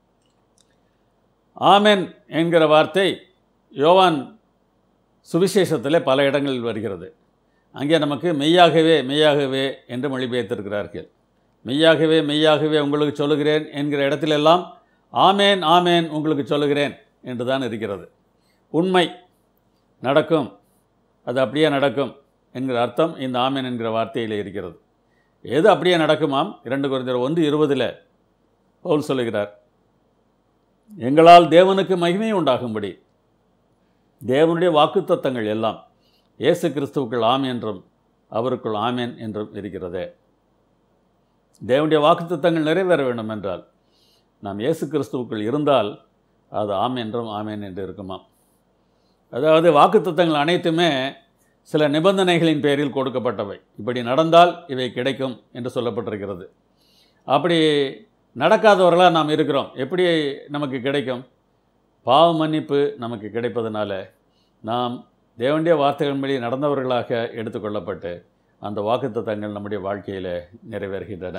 ஆமென் என்கிற வார்த்தை யோவான் சுவிசேஷத்தில் பல இடங்களில் வருகிறது அங்கே நமக்கு மெய்யாகவே மெய்யாகவே என்று மொழிபெயர்த்திருக்கிறார்கள் மெய்யாகவே மெய்யாகவே உங்களுக்கு சொல்லுகிறேன் என்கிற இடத்திலெல்லாம் ஆமேன் ஆமேன் உங்களுக்கு சொல்லுகிறேன் என்று தான் இருக்கிறது உண்மை நடக்கும் அது அப்படியே நடக்கும் என்கிற அர்த்தம் இந்த ஆமேன் என்கிற வார்த்தையில் இருக்கிறது எது அப்படியே நடக்குமாம் இரண்டு குறைந்தர் ஒன்று இருபதில் பவுல் சொல்லுகிறார் எங்களால் தேவனுக்கு மகிமை உண்டாகும்படி தேவனுடைய வாக்குத்தத்தங்கள் எல்லாம் இயேசு கிறிஸ்துவுக்குள் ஆம் என்றும் அவருக்குள் ஆமேன் என்றும் இருக்கிறது தேவனுடைய வாக்குத்தத்தங்கள் நிறைவேற வேண்டும் என்றால் நாம் இயேசு கிறிஸ்துவுக்குள் இருந்தால் அது ஆம் என்றும் ஆமேன் என்று இருக்குமாம் அதாவது வாக்குத்தத்தங்கள் அனைத்துமே சில நிபந்தனைகளின் பேரில் கொடுக்கப்பட்டவை இப்படி நடந்தால் இவை கிடைக்கும் என்று சொல்லப்பட்டிருக்கிறது அப்படி நடக்காதவர்களாக நாம் இருக்கிறோம் எப்படி நமக்கு கிடைக்கும் பாவ மன்னிப்பு நமக்கு கிடைப்பதனால நாம் தேவனுடைய வார்த்தைகளின்படி நடந்தவர்களாக எடுத்துக்கொள்ளப்பட்டு அந்த வாக்குத்தத்தங்கள் நம்முடைய வாழ்க்கையில் நிறைவேறுகின்றன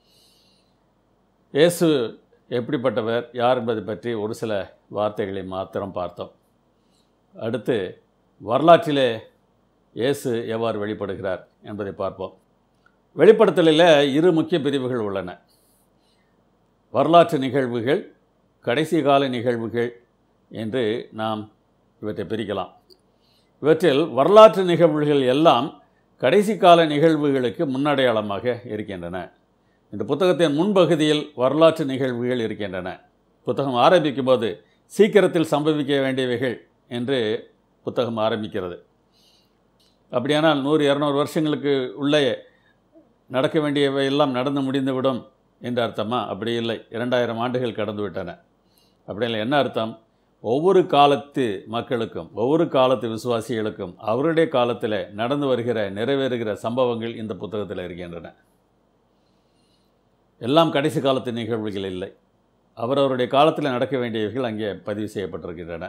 இயேசு எப்படிப்பட்டவர் யார் என்பதை பற்றி ஒரு சில வார்த்தைகளை மாத்திரம் பார்த்தோம் அடுத்து வரலாற்றிலே இயேசு எவ்வாறு வெளிப்படுகிறார் என்பதை பார்ப்போம் வெளிப்படுத்தலில் இரு முக்கிய பிரிவுகள் உள்ளன வரலாற்று நிகழ்வுகள் கடைசி கால நிகழ்வுகள் என்று நாம் இவற்றை பிரிக்கலாம் இவற்றில் வரலாற்று நிகழ்வுகள் எல்லாம் கடைசி கால நிகழ்வுகளுக்கு முன்னடையாளமாக இருக்கின்றன இந்த புத்தகத்தின் முன்பகுதியில் வரலாற்று நிகழ்வுகள் இருக்கின்றன புத்தகம் ஆரம்பிக்கும் போது சீக்கிரத்தில் சம்பவிக்க வேண்டியவைகள் என்று புத்தகம் ஆரம்பிக்கிறது அப்படியானால் நூறு இரநூறு வருஷங்களுக்கு உள்ளே நடக்க வேண்டியவை எல்லாம் நடந்து முடிந்துவிடும் என்று அர்த்தமா அப்படி இல்லை இரண்டாயிரம் ஆண்டுகள் கடந்து விட்டன அப்படி இல்லை என்ன அர்த்தம் ஒவ்வொரு காலத்து மக்களுக்கும் ஒவ்வொரு காலத்து விசுவாசிகளுக்கும் அவருடைய காலத்தில் நடந்து வருகிற நிறைவேறுகிற சம்பவங்கள் இந்த புத்தகத்தில் இருக்கின்றன எல்லாம் கடைசி காலத்து நிகழ்வுகள் இல்லை அவரவருடைய காலத்தில் நடக்க வேண்டியவைகள் அங்கே பதிவு செய்யப்பட்டிருக்கின்றன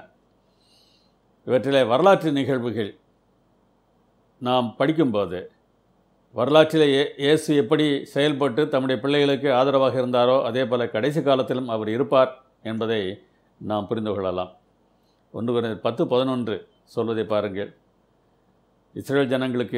இவற்றிலே வரலாற்று நிகழ்வுகள் நாம் படிக்கும்போது வரலாற்றிலே இயே- இயேசு எப்படி செயல்பட்டு தம்முடைய பிள்ளைகளுக்கு ஆதரவாக இருந்தாரோ அதே போல் கடைசி காலத்திலும் அவர் இருப்பார் என்பதை நாம் புரிந்து கொள்ளலாம் ஒன்று குறைந்தது பத்து பதினொன்று சொல்வதை பாருங்கள் இஸ்ரேல் ஜனங்களுக்கு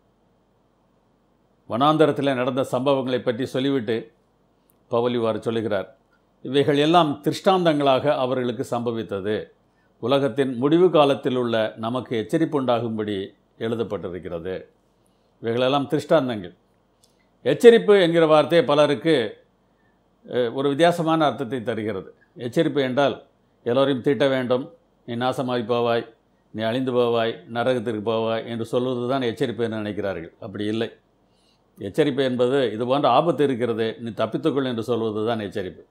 வனாந்தரத்தில் நடந்த சம்பவங்களை பற்றி சொல்லிவிட்டு பவுல் இவ்வாறு சொல்லுகிறார் இவைகள் எல்லாம் திருஷ்டாந்தங்களாக அவர்களுக்கு சம்பவித்தது உலகத்தின் முடிவு காலத்தில் உள்ள நமக்கு எச்சரிப்பு உண்டாகும்படி எழுதப்பட்டிருக்கிறது இவைகளெல்லாம் திருஷ்டாந்தங்கள் எச்சரிப்பு என்கிற வார்த்தை பலருக்கு அஹ், ஒரு வித்தியாசமான அர்த்தத்தை தருகிறது எச்சரிப்பு என்றால் எல்லோரையும் தீட்ட வேண்டும் நீ நாசமாகி போவாய் நீ அழிந்து போவாய் நரகத்திற்கு போவாய் என்று சொல்வது தான் எச்சரிப்பு என்று நினைக்கிறார்கள் அப்படி இல்லை எச்சரிப்பு என்பது இது போன்ற ஆபத்து இருக்கிறது நீ தப்பித்துக்கொள் என்று சொல்வது தான் எச்சரிப்பு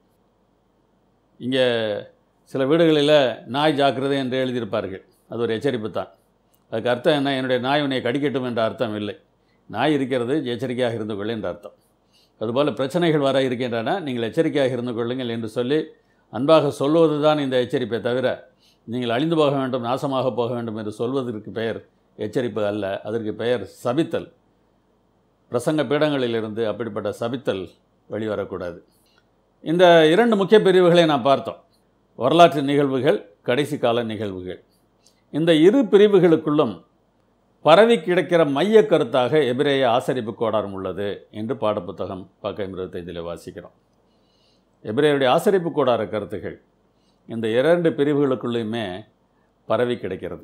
இங்கே சில வீடுகளில் நாய் ஜாக்கிரதை என்று எழுதியிருப்பார்கள் அது ஒரு எச்சரிப்பு தான் அதுக்கு அர்த்தம் என்ன என்னுடைய நாய் உன்னை கடிக்கட்டும் என்ற அர்த்தம் இல்லை நாய் இருக்கிறது எச்சரிக்கையாக இருந்து கொள் என்ற அர்த்தம் அதுபோல் பிரச்சனைகள் வர இருக்கின்றன நீங்கள் எச்சரிக்கையாக இருந்து கொள்ளுங்கள் என்று சொல்லி அன்பாக சொல்வது தான் இந்த எச்சரிப்பை தவிர நீங்கள் அழிந்து போக வேண்டும் நாசமாக போக வேண்டும் என்று சொல்வதற்கு பெயர் எச்சரிப்பு அல்ல அதற்கு பெயர் சபித்தல் பிரசங்க பீடங்களிலிருந்து அப்படிப்பட்ட சபித்தல் வெளிவரக்கூடாது இந்த இரண்டு முக்கிய பிரிவுகளை நாம் பார்த்தோம் வரலாற்று நிகழ்வுகள் கடைசி கால நிகழ்வுகள் இந்த இரு பிரிவுகளுக்குள்ளும் பரவி கிடக்கிற மைய கருத்தாக எபிரேய ஆசரிப்பு கோடாரம் உள்ளது என்று பாடப்புத்தகம் பக்கம் இருபத்தைந்தில் வாசிக்கிறோம் எபிரேயருடைய ஆசரிப்பு கோடார கருத்துகள் இந்த இரண்டு பிரிவுகளுக்குள்ளேயுமே பரவி கிடக்கிறது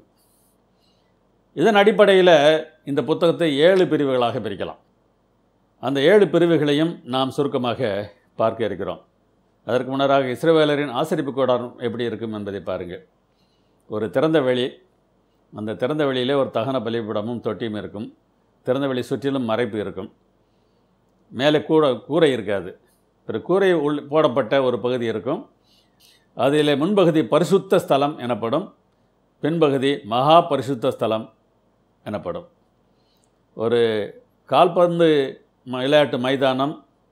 இதன் அடிப்படையில் இந்த புத்தகத்தை ஏழு பிரிவுகளாக பிரிக்கலாம் அந்த ஏழு பிரிவுகளையும் நாம் சுருக்கமாக பார்க்க இருக்கிறோம் அதற்கு முன்னராக இஸ்ரவேலரின் ஆசரிப்பு கூடாரம் எப்படி இருக்கும் என்பதை பாருங்கள் ஒரு திறந்த வெளி அந்த திறந்த வெளியிலே ஒரு தகன பலிபீடமும் தொட்டியும் இருக்கும் திறந்த வெளி சுற்றிலும் மறைப்பு இருக்கும் மேலே கூட கூரை இருக்காது ஒரு கூரை உள் போடப்பட்ட ஒரு பகுதி இருக்கும் அதில் முன்பகுதி பரிசுத்த ஸ்தலம் எனப்படும் பின்பகுதி மகா பரிசுத்த ஸ்தலம் எனப்படும் ஒரு கால்பந்து ம- விளையாட்டு மைதானம்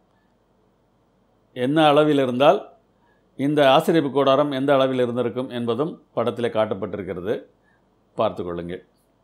என்ன அளவில் இருந்தால் இந்த ஆசிரியப்பு கூடாரம் எந்த அளவில் இருந்திருக்கும் என்பதும் படத்தில் காட்டப்பட்டிருக்கிறது பார்த்து கொள்ளுங்கள்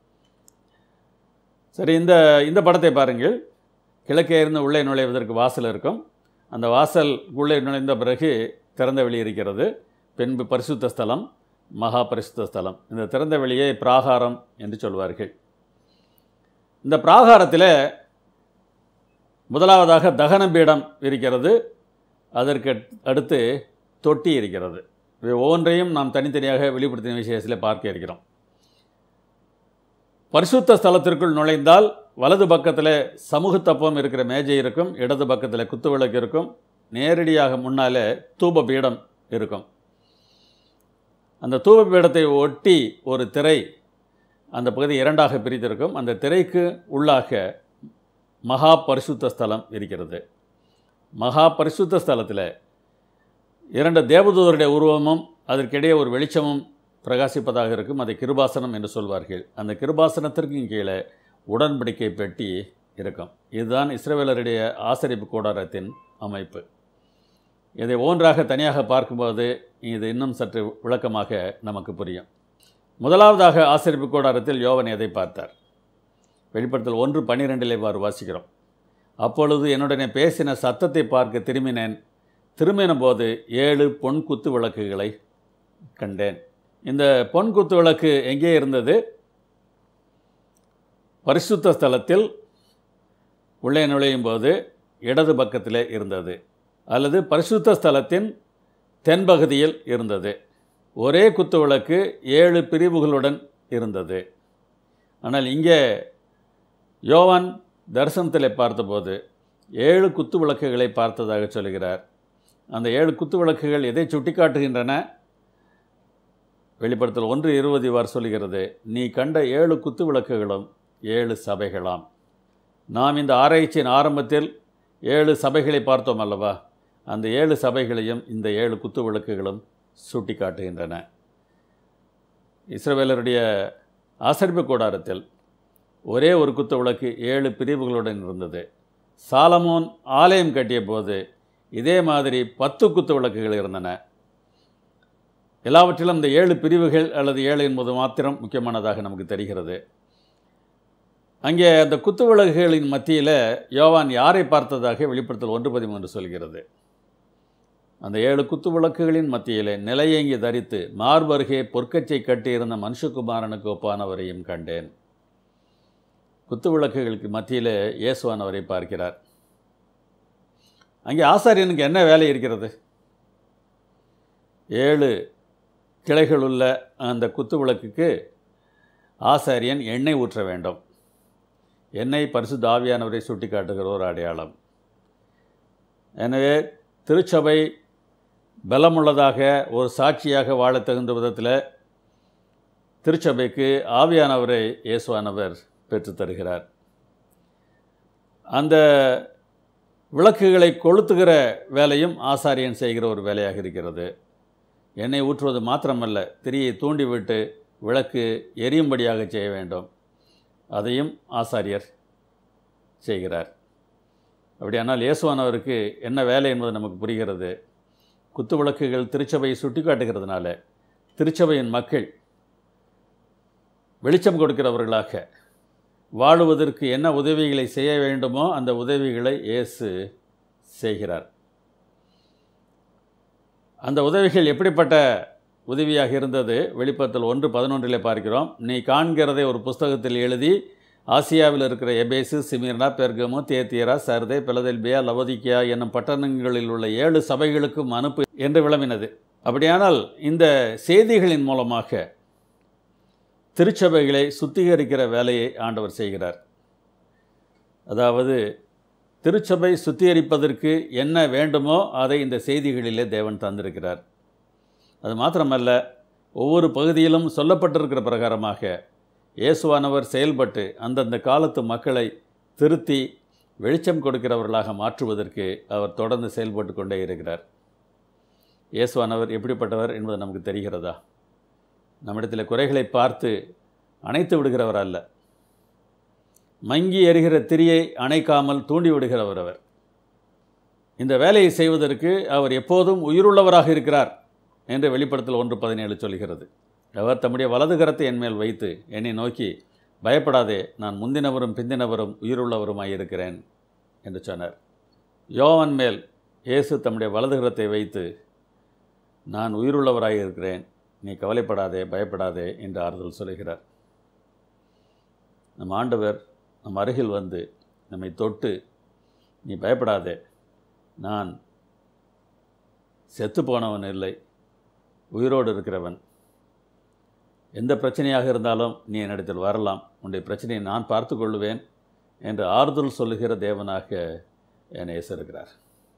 சரி இந்த இந்த படத்தை பாருங்கள் கிழக்கே இருந்து உள்ளே நுழைவதற்கு வாசல் இருக்கும் அந்த வாசல் உள்ளே நுழைந்த பிறகு திறந்த வெளி இருக்கிறது பின்பு பரிசுத்த ஸ்தலம் மகா பரிசுத்த ஸ்தலம் இந்த திறந்த வெளியை பிராகாரம் என்று சொல்வார்கள் இந்த பிராகாரத்தில் முதலாவதாக தகன பீடம் இருக்கிறது அதற்கு அடுத்து தொட்டி இருக்கிறது இவை ஒவ்வொன்றையும் நாம் தனித்தனியாக வெளிப்படுத்தின விஷயத்தில் பார்க்க இருக்கிறோம் பரிசுத்த ஸ்தலத்திற்குள் நுழைந்தால் வலது பக்கத்தில் சமூக தப்பம் இருக்கிற மேஜை இருக்கும் இடது பக்கத்தில் குத்துவிளக்கு இருக்கும் நேரடியாக முன்னாலே தூப பீடம் இருக்கும் அந்த தூப பீடத்தை ஒட்டி ஒரு திரை அந்த பகுதி இரண்டாக பிரித்திருக்கும் அந்த திரைக்கு உள்ளாக மகா பரிசுத்த ஸ்தலம் இருக்கிறது மகா பரிசுத்த ஸ்தலத்தில் இரண்டு தேவதூதருடைய உருவமும் அதற்கிடையே ஒரு வெளிச்சமும் பிரகாசிப்பதாக இருக்கும் அதை கிருபாசனம் என்று சொல்வார்கள் அந்த கிருபாசனத்திற்கும் கீழே உடன்படிக்கை பெட்டி இருக்கும் இதுதான் இஸ்ரவேலருடைய ஆசரிப்பு கூடாரத்தின் அமைப்பு இதை ஒன்றாக தனியாக பார்க்கும்போது இது இன்னும் சற்று விளக்கமாக நமக்கு புரியும் முதலாவதாக ஆசரிப்பு கூடாரத்தில் யோவன் எதை பார்த்தார் வெளிப்படுத்தல் ஒன்று பன்னிரெண்டில் இவ்வாறு வாசிக்கிறோம் அப்பொழுது என்னுடனே பேசின சத்தத்தை பார்க்க திரும்பினேன் திரும்பின போது ஏழு பொன் குத்து விளக்குகளை கண்டேன் இந்த பொன் குத்து விளக்கு எங்கே இருந்தது பரிசுத்த ஸ்தலத்தில் உள்ளே நுழையும் போது இடது பக்கத்திலே இருந்தது அல்லது பரிசுத்த ஸ்தலத்தின் தென்பகுதியில் இருந்தது ஒரே குத்து விளக்கு ஏழு பிரிவுகளுடன் இருந்தது ஆனால் இங்கே யோவான் தரிசனத்தில் பார்த்தபோது ஏழு குத்து விளக்குகளை பார்த்ததாக சொல்கிறார் அந்த ஏழு குத்து விளக்குகள் எதை சுட்டிக்காட்டுகின்றன வெளிப்படுத்தல் ஒன்று இருபது இவ்வாறு சொல்கிறது நீ கண்ட ஏழு குத்து விளக்குகளும் ஏழு சபைகளாம் நாம் இந்த ஆராய்ச்சியின் ஆரம்பத்தில் ஏழு சபைகளை பார்த்தோம் அல்லவா அந்த ஏழு சபைகளையும் இந்த ஏழு குத்து விளக்குகளும் சுட்டி காட்டுகின்றன இஸ்ரவேலருடைய ஆசரிப்பு கூடாரத்தில் ஒரே ஒரு குத்து விளக்கு ஏழு பிரிவுகளுடன் இருந்தது சாலமோன் ஆலயம் கட்டிய போது இதே மாதிரி பத்து குத்து விளக்குகள் இருந்தன எல்லாவற்றிலும் இந்த ஏழு பிரிவுகள் அல்லது ஏழு என்பது மாத்திரம் முக்கியமானதாக நமக்கு தெரிகிறது அங்கே அந்த குத்துவிளக்குகளின் மத்தியில் யோவான் யாரை பார்த்ததாக வெளிப்படுத்தல் ஒன்று பதிமூன்று சொல்கிறது அந்த ஏழு குத்து விளக்குகளின் மத்தியிலே நிலையங்கி தரித்து மார்பருகே பொற்கச்சை கட்டியிருந்த மனுஷகுமாரனுக்கு ஒப்பானவரையும் கண்டேன் குத்து விளக்குகளுக்கு மத்தியில் இயேசுவானவரை பார்க்கிறார் அங்கே ஆசாரியனுக்கு என்ன வேலை இருக்கிறது ஏழு கிளைகள் உள்ள அந்த குத்து விளக்குக்கு ஆசாரியன் எண்ணெய் ஊற்ற வேண்டும் எண்ணெய் பரிசுத்த ஆவியானவரை சுட்டி காட்டுகிற ஒரு அடையாளம் எனவே திருச்சபை பலமுள்ளதாக ஒரு சாட்சியாக வாழ தகுந்த விதத்தில் திருச்சபைக்கு ஆவியானவரை இயேசுவானவர் பெற்றுத் தருகிறார் அந்த விளக்குகளை கொளுத்துகிற வேலையும் ஆசாரியன் செய்கிற ஒரு வேலையாக இருக்கிறது எண்ணெய் ஊற்றுவது மாத்திரமல்ல திரியை தூண்டிவிட்டு விளக்கு எரியும்படியாக செய்ய வேண்டும் அதையும் ஆசாரியர் செய்கிறார் அப்படியானால் இயேசுவானவருக்கு என்ன வேலை என்பது நமக்கு புரிகிறது குத்து விளக்குகள் திருச்சபையை சுட்டி காட்டுகிறதுனால திருச்சபையின் மக்கள் வெளிச்சம் கொடுக்கிறவர்களாக வாழுவதற்கு என்ன உதவிகளை செய்ய வேண்டுமோ அந்த உதவிகளை இயேசு செய்கிறார் அந்த உதவிகள் எப்படிப்பட்ட உதவியாக இருந்தது வெளிப்பத்தில் ஒன்று பதினொன்றிலே பார்க்கிறோம் நீ காண்கிறதை ஒரு புஸ்தகத்தில் எழுதி ஆசியாவில் இருக்கிற Ephesus Smyrna Pergamum Thyatira Sardis Philadelphia Laodicea என்னும் பட்டணங்களில் உள்ள ஏழு சபைகளுக்கும் அனுப்பு என்று விளம்பினது அப்படியானால் இந்த செய்திகளின் மூலமாக திருச்சபைகளை சுத்திகரிக்கிற வேலையை ஆண்டவர் செய்கிறார் அதாவது திருச்சபை சுத்திகரிப்பதற்கு என்ன வேண்டுமோ அதை இந்த செய்திகளிலே தேவன் தந்திருக்கிறார் அது மாத்திரமல்ல ஒவ்வொரு பகுதியிலும் சொல்லப்பட்டிருக்கிற பிரகாரமாக இயேசுவானவர் செயல்பட்டு அந்தந்த காலத்து மக்களை திருத்தி வெளிச்சம் கொடுக்கிறவர்களாக மாற்றுவதற்கு அவர் தொடர்ந்து செயல்பட்டு கொண்டே இருக்கிறார் இயேசுவானவர் எப்படிப்பட்டவர் என்பது நமக்கு தெரிகிறதா நம்மிடத்தில் குறைகளை பார்த்து அணைத்து விடுகிறவர் அல்ல மங்கி எறிகிற திரியை அணைக்காமல் தூண்டி விடுகிறவர் அவர் இந்த வேலையை செய்வதற்கு அவர் எப்போதும் உயிருள்ளவராக இருக்கிறார் என்று வெளிப்படத்தில் ஒன்று பதினேழு சொல்கிறது அவர் தம்முடைய வலது கரத்தை என்மேல் வைத்து என்னை நோக்கி பயப்படாதே நான் முந்தினவரும் பிந்தினவரும் உயிருள்ளவருமாயிருக்கிறேன் என்று சொன்னார் யோவன் மேல் இயேசு தம்முடைய வலது கரத்தை வைத்து நான் உயிருள்ளவராக இருக்கிறேன் நீ கவலைப்படாதே பயப்படாதே என்று ஆறுதல் சொல்கிறார் நம் ஆண்டவர் நம் அருகில் வந்து நம்மை தொட்டு நீ பயப்படாதே நான் செத்து போனவன் இல்லை உயிரோடு இருக்கிறவன் எந்த பிரச்சனையாக இருந்தாலும் நீ என்னிடத்தில் வரலாம் உன்னுடைய பிரச்சனையை நான் பார்த்து கொள்ளுவேன் என்று ஆறுதல் சொல்லுகிற தேவனாக என்னை இருக்கிறார்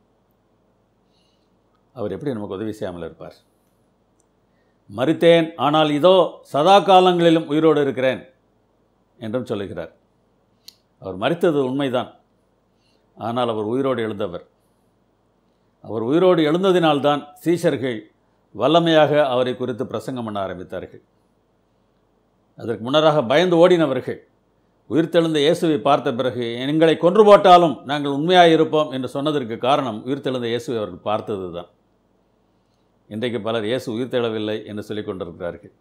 அவர் எப்படி நமக்கு உதவி செய்யாமல் இருப்பார் மறித்தேன் ஆனால் இதோ சதா காலங்களிலும் உயிரோடு இருக்கிறேன் என்றும் சொல்லுகிறார் அவர் மறித்தது உண்மைதான் ஆனால் அவர் உயிரோடு எழுந்தவர் அவர் உயிரோடு எழுந்ததினால்தான் சீஷர்கள் வல்லமையாக அவரை குறித்து பிரசங்கம் பண்ண ஆரம்பித்தார்கள் அதற்கு முன்னராக பயந்து ஓடினவர்கள் உயிர்த்தெழுந்த இயேசுவை பார்த்த பிறகு எங்களை கொன்று போட்டாலும் நாங்கள் உண்மையாக இருப்போம் என்று சொன்னதற்கு காரணம் உயிர்த்தெழுந்த இயேசுவை அவர்கள் பார்த்தது தான் இன்றைக்கு பலர் இயேசு உயிர்த்தெழவில்லை என்று சொல்லிக் கொண்டிருக்கிறார்கள்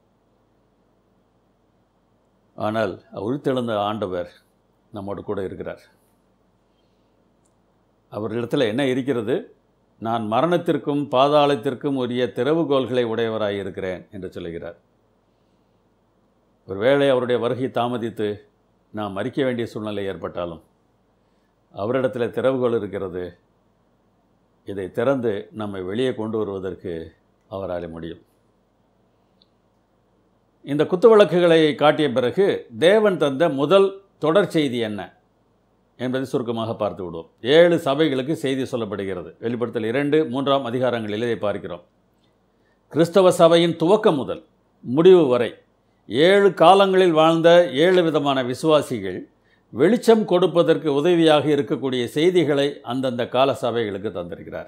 ஆனால் உயிர்த்தெழுந்த ஆண்டவர் நம்மோடு கூட இருக்கிறார் அவர்களிடத்தில் என்ன இருக்கிறது நான் மரணத்திற்கும் பாதாளத்திற்கும் உரிய திறவுகோள்களை உடையவராய் இருக்கிறேன் என்று சொல்லுகிறார் ஒருவேளை அவருடைய வருகை தாமதித்து நாம் மறிக்க வேண்டிய சூழ்நிலை ஏற்பட்டாலும் அவரிடத்தில் திறவுகோள் இருக்கிறது இதை திறந்து நம்மை வெளியே கொண்டு வருவதற்கு அவரால் முடியும் இந்த குத்துவிளக்குகளை காட்டிய பிறகு தேவன் தந்த முதல் தொடர் செய்தி என்ன என்பதை சுருக்கமாக பார்த்து விடுவோம் ஏழு சபைகளுக்கு செய்தி சொல்லப்படுகிறது வெளிப்படுத்தல் இரண்டு மூன்றாம் அதிகாரங்களில் இதை பார்க்கிறோம் கிறிஸ்தவ சபையின் துவக்கம் முதல் முடிவு வரை ஏழு காலங்களில் வாழ்ந்த ஏழு விதமான விசுவாசிகள் வெளிச்சம் கொடுப்பதற்கு உதவியாக இருக்கக்கூடிய செய்திகளை அந்தந்த கால சபைகளுக்கு தந்திருக்கிறார்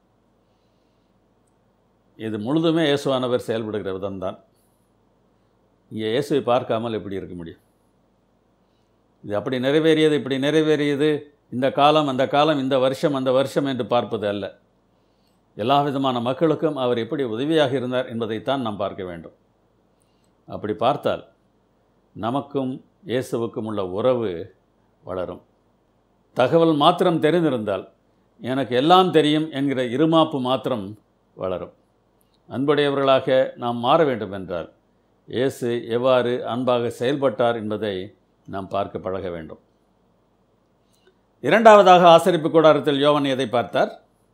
இது முழுதுமே இயேசுவானவர் செயல்படுகிற விதம்தான் இங்கே இயேசுவை பார்க்காமல் எப்படி இருக்க முடியும் இது அப்படி நிறைவேறியது இப்படி நிறைவேறியது இந்த காலம் அந்த காலம் இந்த வருஷம் அந்த வருஷம் என்று பார்ப்பது அல்ல எல்லா விதமான மக்களுக்கும் அவர் எப்படி உதவியாக இருந்தார் என்பதைத்தான் நாம் பார்க்க வேண்டும் அப்படி பார்த்தால் நமக்கும் இயேசுவுக்கும் உள்ள உறவு வளரும் தகவல் மாத்திரம் தெரிந்திருந்தால் எனக்கு எல்லாம் தெரியும் என்கிற இருமாப்பு மாத்திரம் வளரும் அன்புடையவர்களாக நாம் மாற வேண்டும் என்றால் இயேசு எவ்வாறு அன்பாக செயல்பட்டார் என்பதை நாம் பார்க்க பழக வேண்டும் இரண்டாவதாக ஆசரிப்பு கூடாரத்தில் யோவன் எதை பார்த்தார்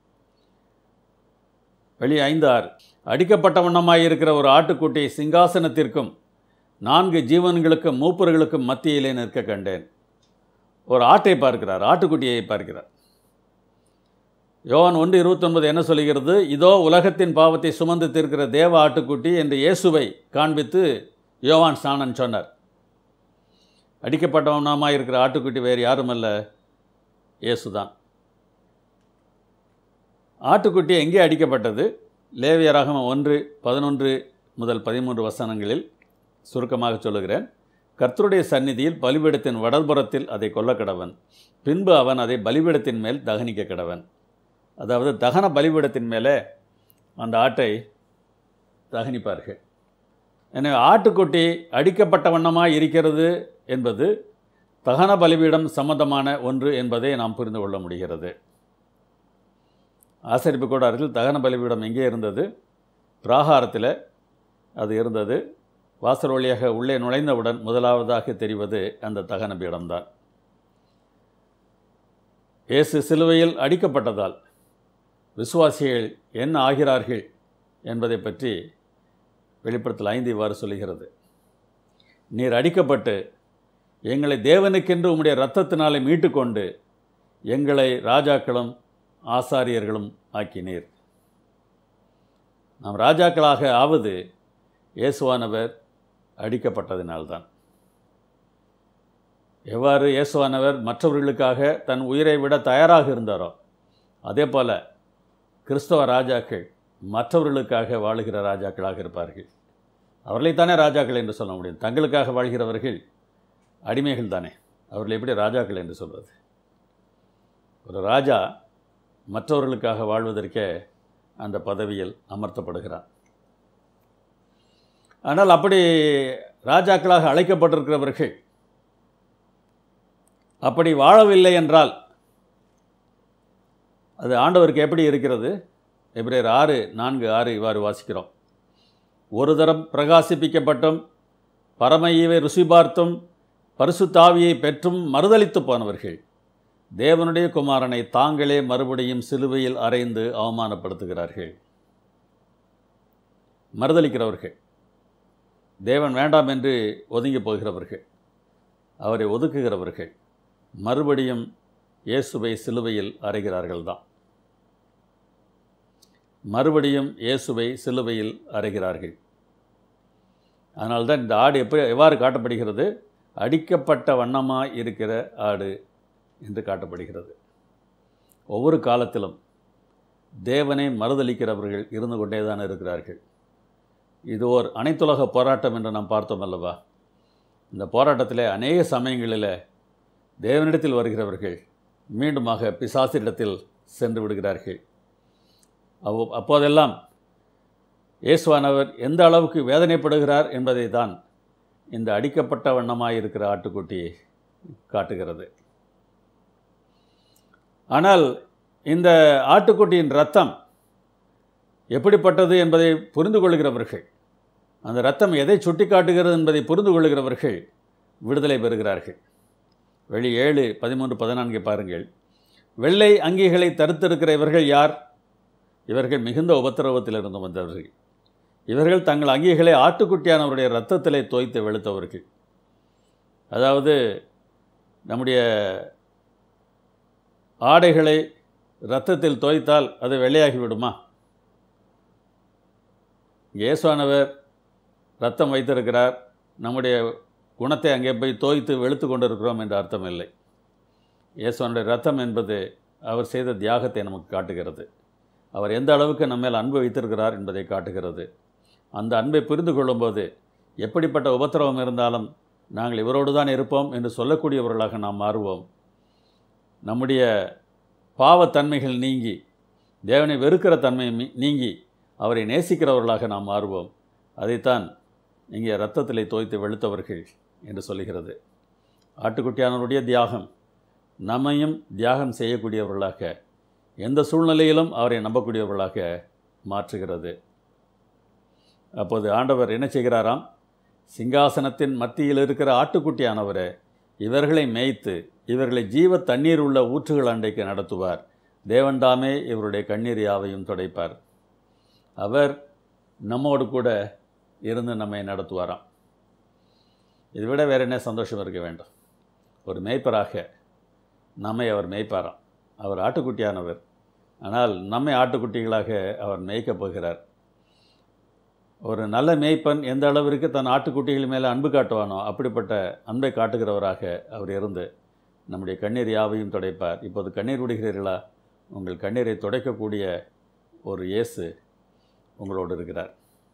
வெளி ஐந்து ஆறு அடிக்கப்பட்ட வண்ணமாய் இருக்கிற ஒரு ஆட்டுக்குட்டி சிங்காசனத்திற்கும் நான்கு ஜீவன்களுக்கும் மூப்பர்களுக்கும் மத்தியிலே நிற்க கண்டேன் ஒரு ஆட்டை பார்க்கிறார் ஆட்டுக்குட்டியை பார்க்கிறார் யோவான் ஒன்று இருபத்தொன்பது என்ன சொல்கிறது இதோ உலகத்தின் பாவத்தை சுமந்து தீர்க்கிற தேவ ஆட்டுக்குட்டி என்று இயேசுவை காண்பித்து யோவான் ஸ்நானன் சொன்னார் அடிக்கப்பட்டவனமாக இருக்கிற ஆட்டுக்குட்டி வேறு யாருமல்ல இயேசுதான் ஆட்டுக்குட்டி எங்கே அடிக்கப்பட்டது லேவியராகம ஒன்று பதினொன்று முதல் பதிமூன்று வசனங்களில் சுருக்கமாக சொல்லுகிறேன் கர்த்தருடைய சந்நிதியில் பலிபீடத்தின் வடல்புறத்தில் அதை கொல்ல கடவன் பின்பு அவன் அதை பலிபீடத்தின் மேல் தகனிக்க கடவன் அதாவது தகன பலிபீடத்தின் மேலே அந்த ஆட்டை தகனிப்பார்கள் எனவே ஆட்டுக்குட்டி அடிக்கப்பட்ட வண்ணமாக இருக்கிறது என்பது தகன பலிபீடம் சம்பந்தமான ஒன்று என்பதை நாம் புரிந்து கொள்ள முடிகிறது ஆசரிப்பு கூடாரத்தில் தகன பலிபீடம் எங்கே இருந்தது பிராகாரத்தில் அது இருந்தது வாசல் வழியாக உள்ளே நுழைந்தவுடன் முதலாவதாக தெரிவது அந்த தகன பீடம்தான் இயேசு சிலுவையில் அடிக்கப்பட்டதால் விசுவாசிகள் என்ன ஆகிறார்கள் என்பதை பற்றி வெளிப்படத்தில் ஐந்து இவ்வாறு சொல்லுகிறது நீர் அடிக்கப்பட்டு எங்களை தேவனுக்கென்று உம்முடைய இரத்தத்தினாலே மீட்டுக்கொண்டு எங்களை ராஜாக்களும் ஆசாரியர்களும் ஆக்கினீர் நாம் ராஜாக்களாக ஆவது இயேசுவானவர் அடிக்கப்பட்டதினால்தான் எவ்வாறு இயேசுவானவர் மற்றவர்களுக்காக தன் உயிரை விட தயாராக இருந்தாரோ அதே போல கிறிஸ்தவ ராஜாக்கள் மற்றவர்களுக்காக வாழுகிற ராஜாக்களாக இருப்பார்கள் அவர்களைத்தானே ராஜாக்கள் என்று சொல்ல முடியும் தங்களுக்காக வாழ்கிறவர்கள் அடிமைகள் தானே அவர்கள் எப்படி ராஜாக்கள் என்று சொல்வது ஒரு ராஜா மற்றவர்களுக்காக வாழ்வதற்கே அந்த பதவியில் அமர்த்தப்படுகிறான் ஆனால் அப்படி ராஜாக்களாக அழைக்கப்பட்டிருக்கிறவர்கள் அப்படி வாழவில்லை என்றால் அது ஆண்டவருக்கு எப்படி இருக்கிறது எப்ரேர் ஆறு நான்கு ஆறு இவ்வாறு வாசிக்கிறோம் ஒரு தரம் பிரகாசிப்பிக்கப்பட்டும் பரம ஈவை ருசி பார்த்தும் பரிசுத்தாவியை பெற்றும் மறுதளித்து போனவர்கள் தேவனுடைய குமாரனை தாங்களே மறுபடியும் சிலுவையில் அறைந்து அவமானப்படுத்துகிறார்கள் மறுதளிக்கிறவர்கள் தேவன் வேண்டாம் என்று ஒதுங்கி போகிறவர்கள் அவரை ஒதுக்குகிறவர்கள் மறுபடியும் இயேசுவை சிலுவையில் அறைகிறார்கள் தான் மறுபடியும் இயேசுவை சிலுவையில் அறைகிறார்கள் அதனால்தான் இந்த ஆடு எப்படி எவ்வாறு காட்டப்படுகிறது அடிக்கப்பட்ட வண்ணமாக இருக்கிற ஆடு என்று காட்டப்படுகிறது ஒவ்வொரு காலத்திலும் தேவனை மறுதளிக்கிறவர்கள் இருந்து கொண்டே தான் இருக்கிறார்கள் இது ஓர் அனைத்துலக போராட்டம் என்று நாம் பார்த்தோம் அல்லவா இந்த போராட்டத்தில் அநேக சமயங்களில் தேவனிடத்தில் வருகிறவர்கள் மீண்டுமாக பிசாசிடத்தில் சென்று விடுகிறார்கள் அவ் அப்போதெல்லாம் இயேசுவானவர் எந்த அளவுக்கு வேதனைப்படுகிறார் என்பதை தான் இந்த அடிக்கப்பட்ட வண்ணமாக இருக்கிற ஆட்டுக்குட்டி காட்டுகிறது ஆனால் இந்த ஆட்டுக்குட்டியின் ரத்தம் எப்படிப்பட்டது என்பதை புரிந்து கொள்கிறவர்கள் அந்த ரத்தம் எதை சுட்டி காட்டுகிறது என்பதை புரிந்து கொள்கிறவர்கள் விடுதலை பெறுகிறார்கள் வெளி ஏழு பதிமூன்று பதினான்கை பாருங்கள் வெள்ளை அங்கிகளை தடுத்திருக்கிற இவர்கள் யார் இவர்கள் மிகுந்த உபத்திரவத்திலிருந்து வந்தவர்கள் இவர்கள் தங்கள் அங்கிகளை ஆட்டுக்குட்டியானவருடைய இரத்தத்திலே தோய்த்து வெளுத்தவர்கள் அதாவது நம்முடைய ஆடைகளை இரத்தத்தில் தோய்த்தால் அது வெள்ளையாகி விடுமா இயேசுவானவர் ரத்தம் வைத்திருக்கிறார் நம்முடைய குணத்தை அங்கே போய் தோய்த்து வெளுத்து கொண்டிருக்கிறோம் என்ற அர்த்தம் இல்லை இயேசுவனுடைய ரத்தம் என்பது அவர் செய்த தியாகத்தை நமக்கு காட்டுகிறது அவர் எந்த அளவுக்கு நம்ம மேல் அன்பு வைத்திருக்கிறார் என்பதை காட்டுகிறது அந்த அன்பை புரிந்து கொள்ளும்போது எப்படிப்பட்ட உபத்திரவம் இருந்தாலும் நாங்கள் இவரோடு தான் இருப்போம் என்று சொல்லக்கூடியவர்களாக நாம் மாறுவோம் நம்முடைய பாவத்தன்மைகள் நீங்கி தேவனை வெறுக்கிற தன்மை மீ- நீங்கி அவரை நேசிக்கிறவர்களாக நாம் மாறுவோம் அதைத்தான் இங்கே இரத்தத்திலே தோய்த்து வெளுத்தவர்கள் என்று சொல்லுகிறது ஆட்டுக்குட்டியானவருடைய தியாகம் நம்மையும் தியாகம் செய்யக்கூடியவர்களாக எந்த சூழ்நிலையிலும் அவரை நம்பக்கூடியவர்களாக மாற்றுகிறது அப்போது ஆண்டவர் என்ன செய்கிறாராம் சிங்காசனத்தின் மத்தியில் இருக்கிற ஆட்டுக்குட்டியானவரே இவர்களை மேய்த்து இவர்களை ஜீவ தண்ணீர் உள்ள ஊற்றுகள் அண்டைக்கு நடத்துவார் தேவன்தாமே இவருடைய கண்ணீர் யாவையும் துடைப்பார் அவர் நம்மோடு கூட இருந்து நம்மை நடத்துவாராம் இதை விட வேறு என்ன சந்தோஷம் இருக்க வேண்டும் ஒரு மேய்ப்பராக நம்மை அவர் மேய்ப்பாராம் அவர் ஆட்டுக்குட்டியானவர் ஆனால் நம்மை ஆட்டுக்குட்டிகளாக அவர் மேய்க்கப் போகிறார் ஒரு நல்ல மேய்ப்பன் எந்த அளவிற்கு தன் ஆட்டுக்குட்டிகள் மேலே அன்பு காட்டுவானோ அப்படிப்பட்ட அன்பை காட்டுகிறவராக அவர் இருந்து நம்முடைய கண்ணீர் யாவையும் துடைப்பார் இப்போது கண்ணீர் விடுகிறீர்களா உங்கள் கண்ணீரை துடைக்கக்கூடிய ஒரு இயேசு உங்களோடு இருக்கிறார்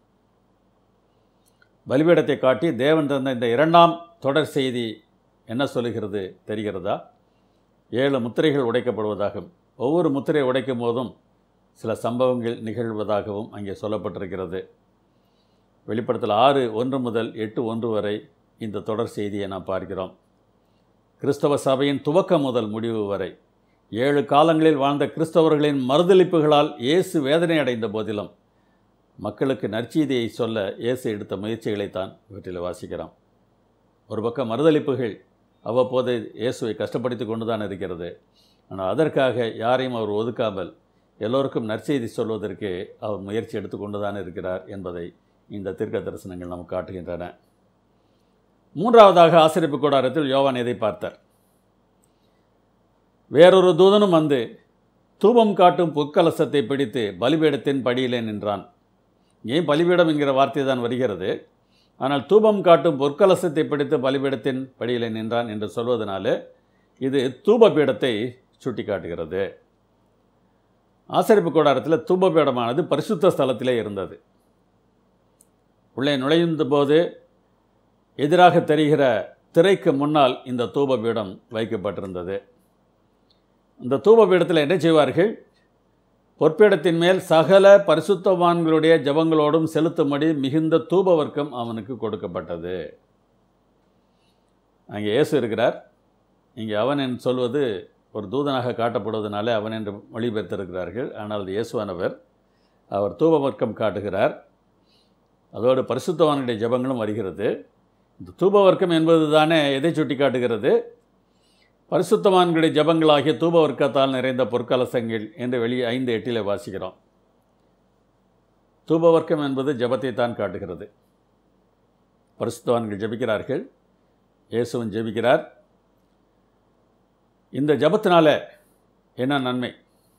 பலிபீடத்தை காட்டி தேவன் தந்த இந்த இரண்டாம் தொடர் செய்தி என்ன சொல்லுகிறது தெரிகிறதா ஏழு முத்திரைகள் உடைக்கப்படுவதாகவும் ஒவ்வொரு முத்திரை உடைக்கும் போதும் சில சம்பவங்கள் நிகழ்வதாகவும் அங்கே சொல்லப்பட்டிருக்கிறது வெளிப்படத்தில் ஆறு ஒன்று முதல் எட்டு ஒன்று வரை இந்த தொடர் செய்தியை நாம் பார்க்கிறோம் கிறிஸ்தவ சபையின் துவக்கம் முதல் முடிவு வரை ஏழு காலங்களில் வாழ்ந்த கிறிஸ்தவர்களின் மறுதளிப்புகளால் இயேசு வேதனை அடைந்த போதிலும் மக்களுக்கு நற்செய்தியை சொல்ல இயேசு எடுத்த முயற்சிகளைத்தான் இவற்றில் வாசிக்கிறோம் ஒரு பக்கம் மறுதளிப்புகள் அவ்வப்போது இயேசுவை கஷ்டப்படுத்தி கொண்டு தான் இருக்கிறது ஆனால் அதற்காக யாரையும் அவர் ஒதுக்காமல் எல்லோருக்கும் நற்செய்தி சொல்வதற்கு அவர் முயற்சி எடுத்துக்கொண்டு தான் இருக்கிறார் என்பதை இந்த தீர்க்க தரிசனங்கள் நமக்கு காட்டுகின்றன மூன்றாவதாக ஆசிரியப்பு கூடாரத்தில் யோவான் எதை பார்த்தார் வேறொரு தூதனும் வந்து தூபம் காட்டும் பொற்கலசத்தை பிடித்து பலிபீடத்தின் படியிலே நின்றான் ஏன் பலிபீடம் என்கிற வார்த்தை தான் வருகிறது ஆனால் தூபம் காட்டும் பொற்கலசத்தை பிடித்து பலிபீடத்தின் படியிலே நின்றான் என்று சொல்வதனால இது தூபபீடத்தை சுட்டி காட்டுகிறது ஆசரிப்பு கூடாரத்தில் தூபபீடமானது பரிசுத்த ஸ்தலத்திலே இருந்தது உள்ளே நுழைந்த போது எதிராக தெரிகிற திரைக்கு முன்னால் இந்த தூபபீடம் வைக்கப்பட்டிருந்தது இந்த தூபபீடத்தில் என்ன செய்வார்கள் பொற்பீடத்தின் மேல் சகல பரிசுத்தவான்களுடைய ஜபங்களோடும் செலுத்தும்படி மிகுந்த தூப வர்க்கம் அவனுக்கு கொடுக்கப்பட்டது அங்கே இயேசு இருக்கிறார் இங்கே அவன் என்று சொல்வது ஒரு தூதனாக காட்டப்படுவதனால அவன் என்று மொழிபெயர்த்திருக்கிறார்கள் ஆனால் அது இயேசுவானவர் அவர் தூப வர்க்கம் காட்டுகிறார் அதோடு பரிசுத்தவானுடைய ஜபங்களும் வருகிறது இந்த தூப வர்க்கம் என்பது தானே எதை சுட்டி காட்டுகிறது பரிசுத்தவான்களுடைய ஜபங்களாகிய தூப வர்க்கத்தால் நிறைந்த பொற்கலசங்கள் என்று வெளியே ஐந்து எட்டில் வாசிக்கிறோம் தூப வர்க்கம் என்பது ஜபத்தை தான் காட்டுகிறது பரிசுத்தவான்கள் ஜபிக்கிறார்கள் இயேசுவன் ஜெபிக்கிறார் இந்த ஜபத்தினால என்ன நன்மை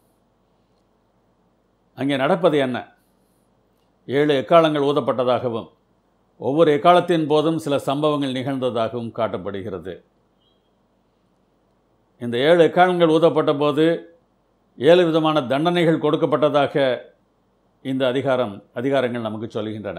அங்கே நடப்பது என்ன ஏழு எக்காலங்கள் ஊதப்பட்டதாகவும் ஒவ்வொரு எக்காலத்தின் போதும் சில சம்பவங்கள் நிகழ்ந்ததாகவும் காட்டப்படுகிறது இந்த ஏழு எக்காலங்கள் ஊதப்பட்ட போது ஏழு விதமான தண்டனைகள் கொடுக்கப்பட்டதாக இந்த அதிகாரம் அதிகாரங்கள் நமக்கு சொல்கின்றன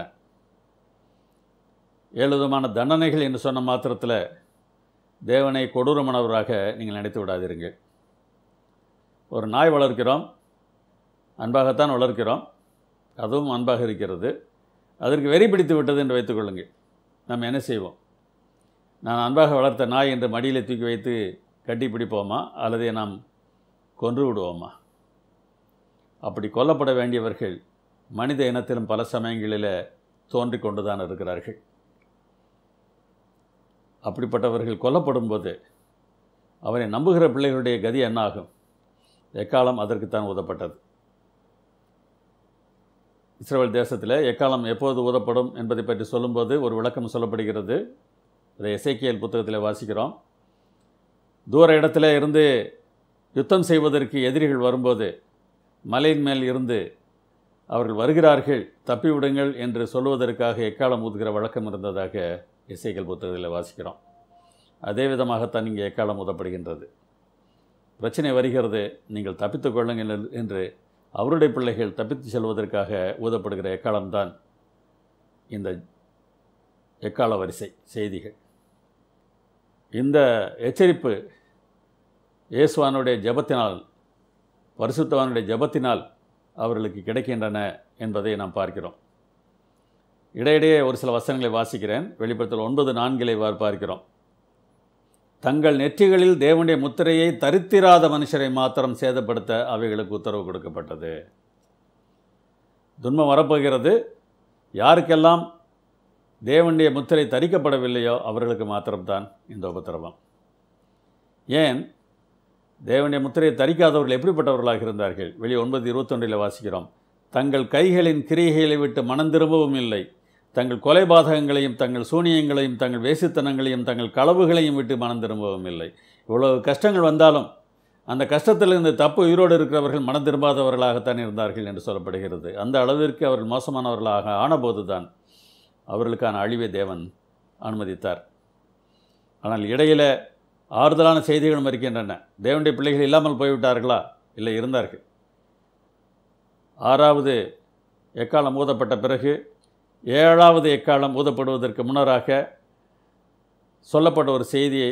ஏழு விதமான தண்டனைகள் என்று சொன்ன மாத்திரத்தில் தேவனை கொடூரமானவராக நீங்கள் நினைத்து விடாதீர்கள் ஒரு நாய் வளர்க்கிறோம் அன்பாகத்தான் வளர்க்கிறோம் அதுவும் அன்பாக இருக்கிறது அதற்கு வெறி பிடித்து விட்டது என்று வைத்துக்கொள்ளுங்கள் நம்ம என்ன செய்வோம் நான் அன்பாக வளர்த்த நாய் என்று மடியில் தூக்கி வைத்து கட்டி பிடிப்போமா அல்லது நாம் கொன்று விடுவோமா அப்படி கொல்லப்பட வேண்டியவர்கள் மனித இனத்திலும் பல சமயங்களில் தோன்றிக் கொண்டு தான் இருக்கிறார்கள் அப்படிப்பட்டவர்கள் கொல்லப்படும் போது அவரை நம்புகிற பிள்ளைகளுடைய கதி என்னாகும் எக்காலம் அதற்குத்தான் ஊதப்பட்டது இஸ்ரேல் தேசத்தில் எக்காலம் எப்போது ஊதப்படும் என்பதை பற்றி சொல்லும்போது ஒரு விளக்கம் சொல்லப்படுகிறது அதை எசைக்கியல் புத்தகத்தில் வாசிக்கிறோம் தூர இடத்துல இருந்து யுத்தம் செய்வதற்கு எதிரிகள் வரும்போது மலையின் மேல் இருந்து அவர்கள் வருகிறார்கள் தப்பிவிடுங்கள் என்று சொல்வதற்காக எக்காலம் ஊதுகிற வழக்கம் இருந்ததாக இசைகள் புத்தகத்தில் வாசிக்கிறோம் அதே விதமாகத்தான் இங்கே எக்காலம் ஊதப்படுகின்றது பிரச்சனை வருகிறது நீங்கள் தப்பித்துக் கொள்ளுங்கள் என்று அவருடைய பிள்ளைகள் தப்பித்து செல்வதற்காக ஊதப்படுகிற எக்காலம்தான் இந்த எக்கால வரிசை செய்திகள் இந்த எச்சரிப்பு இயேசுவானுடைய ஜபத்தினால் பரிசுத்தவானுடைய ஜபத்தினால் அவர்களுக்கு கிடைக்கின்றன என்பதை நாம் பார்க்கிறோம் இடையிடையே ஒரு சில வசனங்களை வாசிக்கிறேன் வெளிப்படத்தில் ஒன்பது நான்கிலே வார் பார்க்கிறோம் தங்கள் நெற்றிகளில் தேவனுடைய முத்திரையை தரித்திராத மனுஷரை மாத்திரம் சேதப்படுத்த அவைகளுக்கு உத்தரவு கொடுக்கப்பட்டது துன்பம் வரப்போகிறது யாருக்கெல்லாம் தேவனுடைய முத்திரை தரிக்கப்படவில்லையோ அவர்களுக்கு மாத்திரம்தான் இந்த உபத்திரவம் ஏன் தேவனுடைய முத்திரையை தரிக்காதவர்கள் எப்படிப்பட்டவர்களாக இருந்தார்கள் வெளியே ஒன்பது இருபத்தொன்றில் வாசிக்கிறோம் தங்கள் கைகளின் கிரியைகளை விட்டு மனம் திரும்பவும் இல்லை தங்கள் கொலைபாதகங்களையும் தங்கள் சூனியங்களையும் தங்கள் வேசித்தனங்களையும் தங்கள் களவுகளையும் விட்டு மனம் திரும்பவும் இல்லை இவ்வளவு கஷ்டங்கள் வந்தாலும் அந்த கஷ்டத்திலிருந்து தப்பு உயிரோடு இருக்கிறவர்கள் மனம் திரும்பாதவர்களாகத்தான் இருந்தார்கள் என்று சொல்லப்படுகிறது அந்த அளவிற்கு அவர்கள் மோசமானவர்களாக ஆனபோது தான் அவர்களுக்கான அழிவை தேவன் அனுமதித்தார் ஆனால் இடையில் ஆறுதலான செய்திகளும் இருக்கின்றன தேவனுடைய பிள்ளைகள் இல்லாமல் போய்விட்டார்களா இல்லை இருந்தார்கள் ஆறாவது எக்காலம் ஊதப்பட்ட பிறகு ஏழாவது எக்காலம் ஊதப்படுவதற்கு முன்னராக சொல்லப்பட்ட ஒரு செய்தியை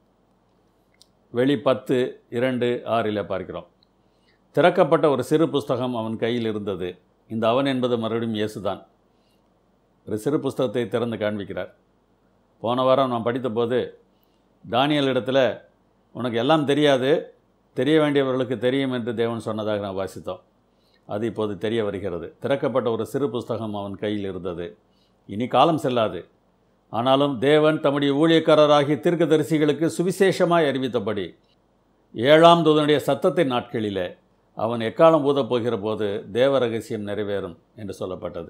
வெளி பத்து இரண்டு ஆறில் பார்க்கிறோம் திறக்கப்பட்ட ஒரு சிறு புஸ்தகம் அவன் கையில் இருந்தது இந்த அவன் என்பது மறுபடியும் இயேசுதான் ஒரு சிறு புஸ்தகத்தை திறந்து காண்பிக்கிறார் போன வாரம் நான் படித்தபோது தானியல் இடத்துல உனக்கு எல்லாம் தெரியாது தெரிய வேண்டியவர்களுக்கு தெரியும் என்று தேவன் சொன்னதாக நான் வாசித்தோம் அது இப்போது தெரிய வருகிறது திறக்கப்பட்ட ஒரு சிறு புஸ்தகம் அவன் கையில் இருந்தது இனி காலம் செல்லாது ஆனாலும் தேவன் தம்முடைய ஊழியக்காரராகி தீர்க்கதரிசிகளுக்கு சுவிசேஷமாய் அறிவித்தபடி ஏழாம் தூதனுடைய சத்தத்தின் நாட்களிலே அவன் எக்காலம் ஊதப் போகிற போது தேவ ரகசியம் நிறைவேறும் என்று சொல்லப்பட்டது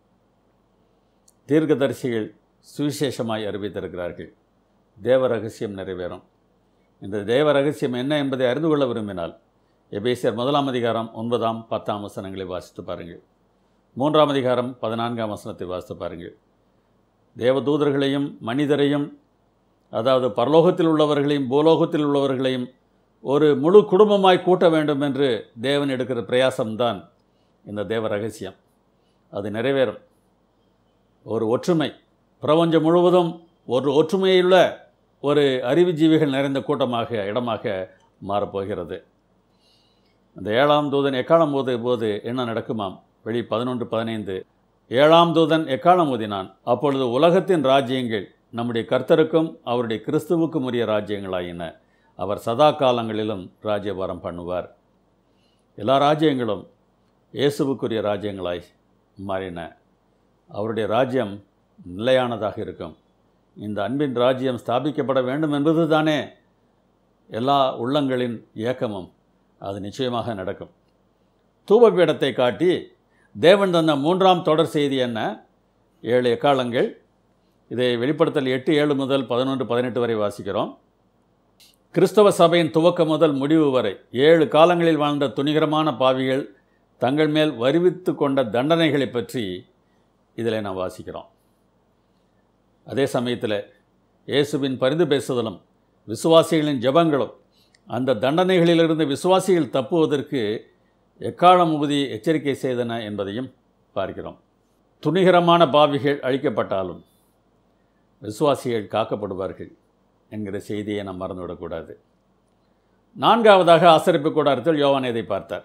தீர்க்கதரிசிகள் சுவிசேஷமாய் அறிவித்திருக்கிறார்கள் தேவ ரகசியம் நிறைவேறும் இந்த தேவ ரகசியம் என்ன என்பதை அறிந்து கொள்ள விரும்பினால் எபேசியர் முதலாம் அதிகாரம் ஒன்பதாம் பத்தாம் வசனங்களை வாசித்து பாருங்கள் மூன்றாம் அதிகாரம் பதினான்காம் வசனத்தை வாசித்து பாருங்கள் தேவதூதர்களையும் மனிதரையும் அதாவது பரலோகத்தில் உள்ளவர்களையும் பூலோகத்தில் உள்ளவர்களையும் ஒரு முழு குடும்பமாய் கூட்ட வேண்டும் என்று தேவன் எடுக்கிற பிரயாசம்தான் இந்த தேவ ரகசியம் அது நிறைவேறும் ஒரு ஒற்றுமை பிரபஞ்சம் முழுவதும் ஒரு ஒற்றுமையுள்ள ஒரு அறிவுஜீவிகள் நிறைந்த கூட்டமாக இடமாக மாறப்போகிறது அந்த ஏழாம் தூதன் எக்காலம் ஊத போது என்ன நடக்குமாம் வெளி பதினொன்று பதினைந்து ஏழாம் தூதன் எக்காலம் ஊதினான் அப்பொழுது உலகத்தின் ராஜ்யங்கள் நம்முடைய கர்த்தருக்கும் அவருடைய கிறிஸ்துவுக்கும் உரிய ராஜ்யங்களாயின அவர் சதா காலங்களிலும் ராஜ்யபாரம் பண்ணுவார் எல்லா ராஜ்யங்களும் இயேசுவுக்குரிய ராஜ்யங்களாய் மாறின அவருடைய ராஜ்யம் நிலையானதாக இருக்கும் இந்த அன்பின் ராஜ்யம் ஸ்தாபிக்கப்பட வேண்டும் என்பது தானே எல்லா உள்ளங்களின் இயக்கமும் அது நிச்சயமாக நடக்கும் தூபபீடத்தை காட்டி தேவன் தந்த மூன்றாம் தொடர் செய்தி என்ன ஏழு எக்காலங்கள் இதை வெளிப்படுத்தல் எட்டு ஏழு முதல் பதினொன்று பதினெட்டு வரை வாசிக்கிறோம் கிறிஸ்தவ சபையின் துவக்கம் முதல் முடிவு வரை ஏழு காலங்களில் வாழ்ந்த துணிகரமான பாவிகள் தங்கள் மேல் வருவித்து கொண்ட தண்டனைகளை பற்றி இதில் நாம் வாசிக்கிறோம் அதே சமயத்தில் இயேசுவின் பரிந்து பேசுதலும் விசுவாசிகளின் ஜெபங்களும் அந்த தண்டனைகளிலிருந்து விசுவாசிகள் தப்புவதற்கு எக்காலம் உபதி எச்சரிக்கை செய்தன என்பதையும் பார்க்கிறோம் துணிகரமான பாவிகள் அழிக்கப்பட்டாலும் விசுவாசிகள் காக்கப்படுவார்கள் என்கிற செய்தியை நாம் மறந்துவிடக்கூடாது நான்காவதாக ஆசரிப்பு கூடாரத்தில் யோவான் இதை பார்த்தார்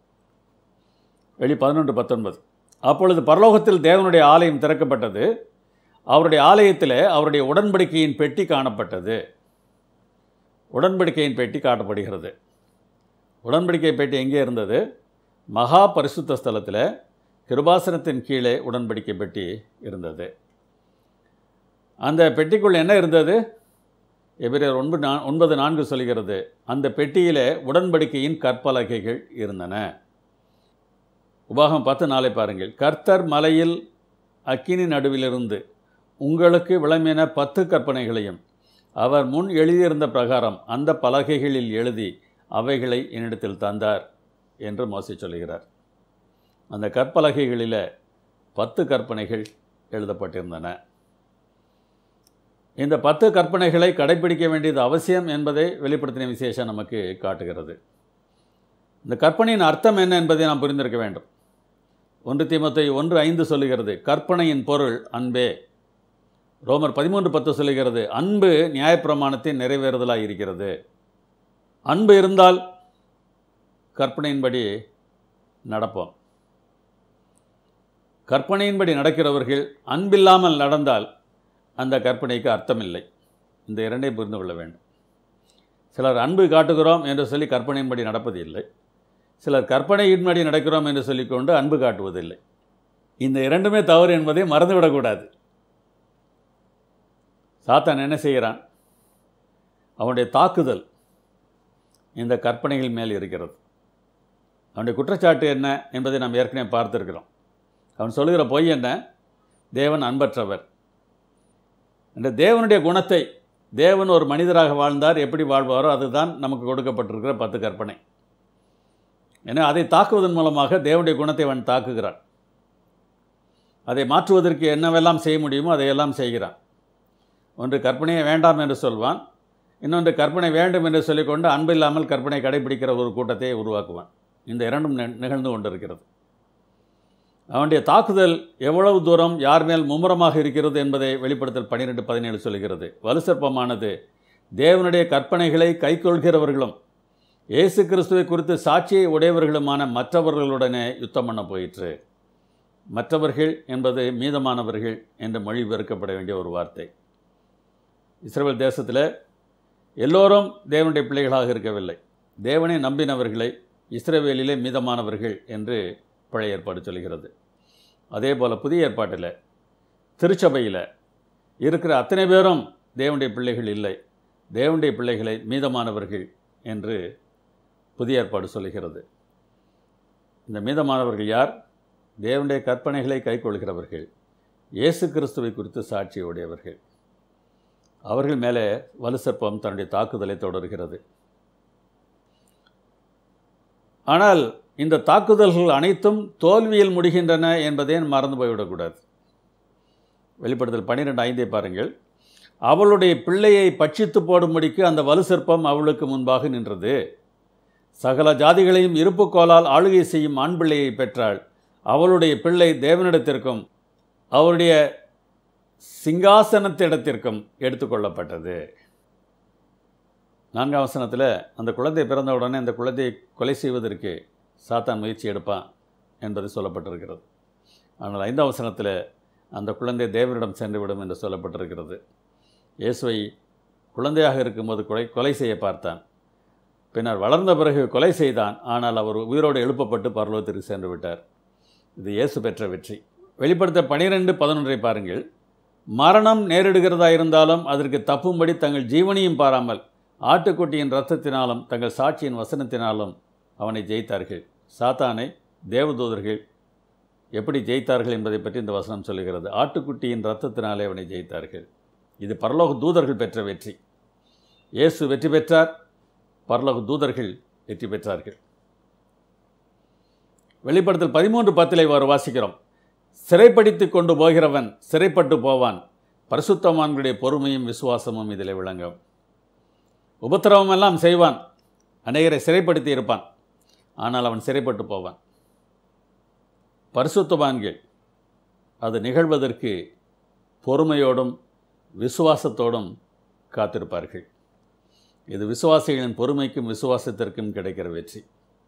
வெளி பதினொன்று பத்தொன்பது அப்பொழுது பரலோகத்தில் தேவனுடைய ஆலயம் திறக்கப்பட்டது அவருடைய ஆலயத்தில் அவருடைய உடன்படிக்கையின் பெட்டி காணப்பட்டது உடன்படிக்கையின் பெட்டி காட்டப்படுகிறது உடன்படிக்கை பெட்டி எங்கே இருந்தது மகா பரிசுத்த ஸ்தலத்தில் கிருபாசனத்தின் கீழே உடன்படிக்கை பெட்டி இருந்தது அந்த பெட்டிக்குள் என்ன இருந்தது எபிரேர் ஒன்பது நா ஒன்பது நான்கு சொல்கிறது அந்த பெட்டியிலே உடன்படிக்கையின் கற்பலகைகள் இருந்தன உபாகம் பத்து நாளை பாருங்கள் கர்த்தர் மலையில் அக்கினி நடுவிலிருந்து உங்களுக்கு விளம்பின பத்து கற்பனைகளையும் அவர் முன் எழுதியிருந்த பிரகாரம் அந்த பலகைகளில் எழுதி அவைகளை என்னிடத்தில் தந்தார் என்று மோசி சொல்கிறார் அந்த கற்பலகைகளில் பத்து கற்பனைகள் எழுதப்பட்டிருந்தன இந்த பத்து கற்பனைகளை கடைபிடிக்க வேண்டியது அவசியம் என்பதை வெளிப்படுத்தின விசேஷம் நமக்கு காட்டுகிறது இந்த கற்பனையின் அர்த்தம் என்ன என்பதை நாம் புரிந்திருக்க வேண்டும் ஒன்று தீமத்தை ஒன்று ஐந்து சொல்லுகிறது கற்பனையின் பொருள் அன்பே ரோமர் பதிமூன்று பத்து சொல்லுகிறது அன்பு நியாயப்பிரமாணத்தின் நிறைவேறுதலாக இருக்கிறது அன்பு இருந்தால் கற்பனையின்படி நடப்போம் கற்பனையின்படி நடக்கிறவர்கள் அன்பில்லாமல் நடந்தால் அந்த கற்பனைக்கு அர்த்தமில்லை இந்த இரண்டையும் புரிந்து கொள்ள வேண்டும் சிலர் அன்பு காட்டுகிறோம் என்று சொல்லி கற்பனையின்படி நடப்பது இல்லை சிலர் கற்பனையின்படி நடக்கிறோம் என்று சொல்லிக்கொண்டு அன்பு காட்டுவதில்லை இந்த இரண்டுமே தவறு என்பதை மறந்துவிடக்கூடாது சாத்தான் என்ன செய்கிறான் அவனுடைய தாக்குதல் இந்த கற்பனைகள் மேல் இருக்கிறது அவனுடைய குற்றச்சாட்டு என்ன என்பதை நாம் ஏற்கனவே பார்த்துருக்கிறோம் அவன் சொல்லுகிற பொய் என்ன தேவன் அன்பற்றவர் இந்த தேவனுடைய குணத்தை தேவன் ஒரு மனிதராக வாழ்ந்தார் எப்படி வாழ்வாரோ அதுதான் நமக்கு கொடுக்கப்பட்டிருக்கிற பத்து கற்பனை ஏன்னா அதை தாக்குவதன் மூலமாக தேவனுடைய குணத்தை அவன் தாக்குகிறான் அதை மாற்றுவதற்கு என்னவெல்லாம் செய்ய முடியுமோ அதையெல்லாம் செய்கிறான் ஒன்று கற்பனையை வேண்டாம் என்று சொல்வான் இன்னொன்று கற்பனை வேண்டும் என்று சொல்லிக்கொண்டு அன்பில்லாமல் கற்பனை கடைபிடிக்கிற ஒரு கூட்டத்தை உருவாக்குவான் இந்த இரண்டும் நி- நிகழ்ந்து கொண்டிருக்கிறது அவனுடைய தாக்குதல் எவ்வளவு தூரம் யார் மேல் மும்முரமாக இருக்கிறது என்பதை வெளிப்படுத்தல் பன்னிரெண்டு பதினேழு சொல்கிறது வலுசற்பமானது தேவனுடைய கற்பனைகளை கைக்கொள்கிறவர்களும் இயேசு கிறிஸ்துவை குறித்து சாட்சியை உடையவர்களுமான மற்றவர்களுடனே யுத்தம் பண்ண போயிற்று மற்றவர்கள் என்பது மீதமானவர்கள் என்று மொழிபெயர்க்கப்பட வேண்டிய ஒரு வார்த்தை இஸ்ரேல் தேசத்தில் எல்லோரும் தேவனுடைய பிள்ளைகளாக இருக்கவில்லை தேவனை நம்பினவர்களை இஸ்ரவேலிலே மீதமானவர்கள் என்று பழைய ஏற்பாடு சொல்கிறது அதே போல் புதிய ஏற்பாட்டில் திருச்சபையில் இருக்கிற அத்தனை பேரும் தேவனுடைய பிள்ளைகள் இல்லை தேவனுடைய பிள்ளைகளை மீதமானவர்கள் என்று புதிய ஏற்பாடு சொல்கிறது இந்த மீதமானவர்கள் யார் தேவனுடைய கற்பனைகளை கைக்கொள்கிறவர்கள் இயேசு கிறிஸ்துவை குறித்து சாட்சி உடையவர்கள் அவர்கள் மேலே வலுசற்பம் தன்னுடைய தாக்குதலை தொடர்கிறது ஆனால் இந்த தாக்குதல்கள் அனைத்தும் தோல்வியில் முடிகின்றன என்பதை மறந்து போய்விடக்கூடாது வெளிப்படுத்தல் பன்னிரெண்டு ஐந்தை பாருங்கள் அவளுடைய பிள்ளையை பட்சித்து போடும்படிக்கு அந்த வலுசற்பம் அவளுக்கு முன்பாக நின்றது சகல ஜாதிகளையும் இருப்புக்கோலால் ஆளுகை செய்யும் ஆண் பிள்ளையை பெற்றாள் அவளுடைய பிள்ளை தேவனிடத்திற்கும் அவருடைய சிங்காசனத்திடத்திற்கும் எடுத்துக்கொள்ளப்பட்டது நான்காம் வசனத்தில் அந்த குழந்தை பிறந்த உடனே அந்த குழந்தையை கொலை செய்வதற்கு சாத்தான் முயற்சி எடுப்பான் என்பது சொல்லப்பட்டிருக்கிறது ஆனால் ஐந்தாம் வசனத்தில் அந்த குழந்தை தேவனிடம் சென்றுவிடும் என்று சொல்லப்பட்டிருக்கிறது இயேசுவை குழந்தையாக இருக்கும்போது கொலை கொலை செய்ய பார்த்தான் பின்னர் வளர்ந்த பிறகு கொலை செய்தான் ஆனால் அவர் உயிரோடு எழுப்பப்பட்டு பரலோகத்திற்கு சென்று விட்டார் இது இயேசு பெற்ற வெற்றி வெளிப்படுத்த பனிரெண்டு பதினொன்றை பாருங்கள் மரணம் நேரிடுகிறதா இருந்தாலும் அதற்கு தப்பும்படி தங்கள் ஜீவனையும் பாராமல் ஆட்டுக்குட்டியின் இரத்தத்தினாலும் தங்கள் சாட்சியின் வசனத்தினாலும் அவனை ஜெயித்தார்கள் சாத்தானை தேவதூதர்கள் எப்படி ஜெயித்தார்கள் என்பதை பற்றி இந்த வசனம் சொல்லுகிறது ஆட்டுக்குட்டியின் இரத்தத்தினாலே அவனை ஜெயித்தார்கள் இது பரலோக தூதர்கள் பெற்ற வெற்றி இயேசு வெற்றி பெற்றார் பரலோக தூதர்கள் வெற்றி பெற்றார்கள் வெளிப்படுத்தல் பதிமூன்று பத்திலே வாறு வாசிக்கிறோம் சிறைப்படுத்தி கொண்டு போகிறவன் சிறைப்பட்டு போவான் பரிசுத்தவான்களுடைய பொறுமையும் விசுவாசமும் இதில் விளங்கும் உபத்திரவம் எல்லாம் செய்வான் அநேகரை சிறைப்படுத்தி இருப்பான் ஆனால் அவன் சிறைப்பட்டு போவான் பரிசுத்தவான்கள் அது நிகழ்வதற்கு பொறுமையோடும் விசுவாசத்தோடும் காத்திருப்பார்கள் இது விசுவாசிகளின் பொறுமைக்கும் விசுவாசத்திற்கும் கிடைக்கிற வெற்றி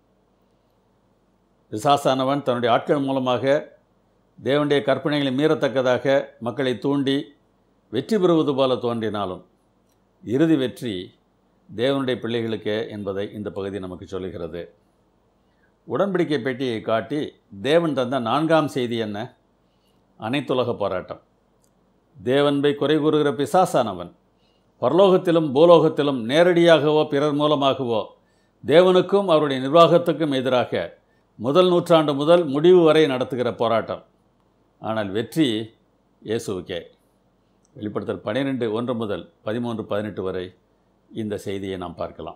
விசாசானவன் தன்னுடைய ஆட்கள் மூலமாக தேவனுடைய கற்பனைகளை மீறத்தக்கதாக மக்களை தூண்டி வெற்றி பெறுவது போல தோன்றினாலும் இறுதி வெற்றி தேவனுடைய பிள்ளைகளுக்கே என்பதை இந்த பகுதி நமக்கு சொல்லுகிறது உடன்படிக்கை பெட்டியை காட்டி தேவன் தந்த நான்காம் செய்தி என்ன அனைத்துலக போராட்டம் தேவன்பை குறை கூறுகிற பிசாசானவன் பரலோகத்திலும் பூலோகத்திலும் நேரடியாகவோ பிறர் மூலமாகவோ தேவனுக்கும் அவருடைய நிர்வாகத்துக்கும் எதிராக முதல் நூற்றாண்டு முதல் முடிவு வரை நடத்துகிற போராட்டம் ஆனால் வெற்றி இயேசுவுக்கே வெளிப்படுத்தல் பன்னிரெண்டு ஒன்று முதல் பதிமூன்று பதினெட்டு வரை இந்த செய்தியை நாம் பார்க்கலாம்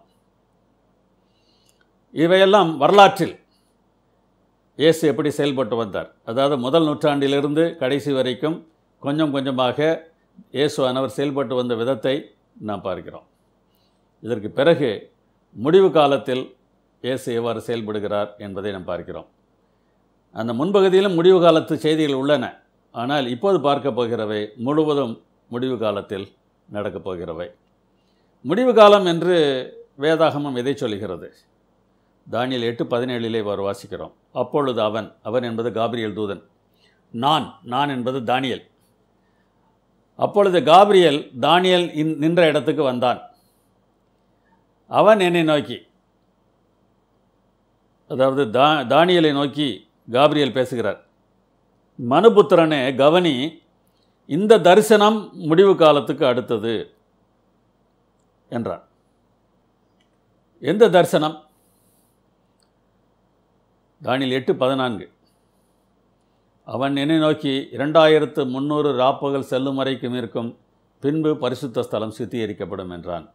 இவையெல்லாம் வரலாற்றில் இயேசு எப்படி செயல்பட்டு வந்தார் அதாவது முதல் நூற்றாண்டிலிருந்து கடைசி வரைக்கும் கொஞ்சம் கொஞ்சமாக இயேசு ஆனவர் செயல்பட்டு வந்த விதத்தை நாம் பார்க்கிறோம் இதற்கு பிறகு முடிவு காலத்தில் இயேசு எவ்வாறு செயல்படுகிறார் என்பதை நாம் பார்க்கிறோம் அந்த முன்பகுதியிலும் முடிவு காலத்து செய்திகள் உள்ளன ஆனால் இப்போது பார்க்க போகிறவை முழுவதும் முடிவு காலத்தில் நடக்கப் போகிறவை முடிவு காலம் என்று வேதாகமம் எதை சொல்கிறது தானியல் எட்டு பதினேழிலே இவர் வாசிக்கிறோம் அப்பொழுது அவன் அவன் என்பது காபிரியல் தூதன் நான் நான் என்பது தானியல் அப்பொழுது காபிரியல் தானியல் இன் நின்ற இடத்துக்கு வந்தான் அவன் என்னை நோக்கி அதாவது தா தானியலை நோக்கி காபிரியல் பேசுகிறார் மனுபுத்திரனே கவனி இந்த தரிசனம் முடிவு காலத்துக்கு அடுத்தது என்றார் எந்த தரிசனம் தானியல் எட்டு பதினான்கு அவன் என்னை நோக்கி இரண்டாயிரத்து முந்நூறு ராப்பகல் செல்லும் வரைக்கும் இருக்கும் பின்பு பரிசுத்த ஸ்தலம் சுத்திகரிக்கப்படும் என்றான்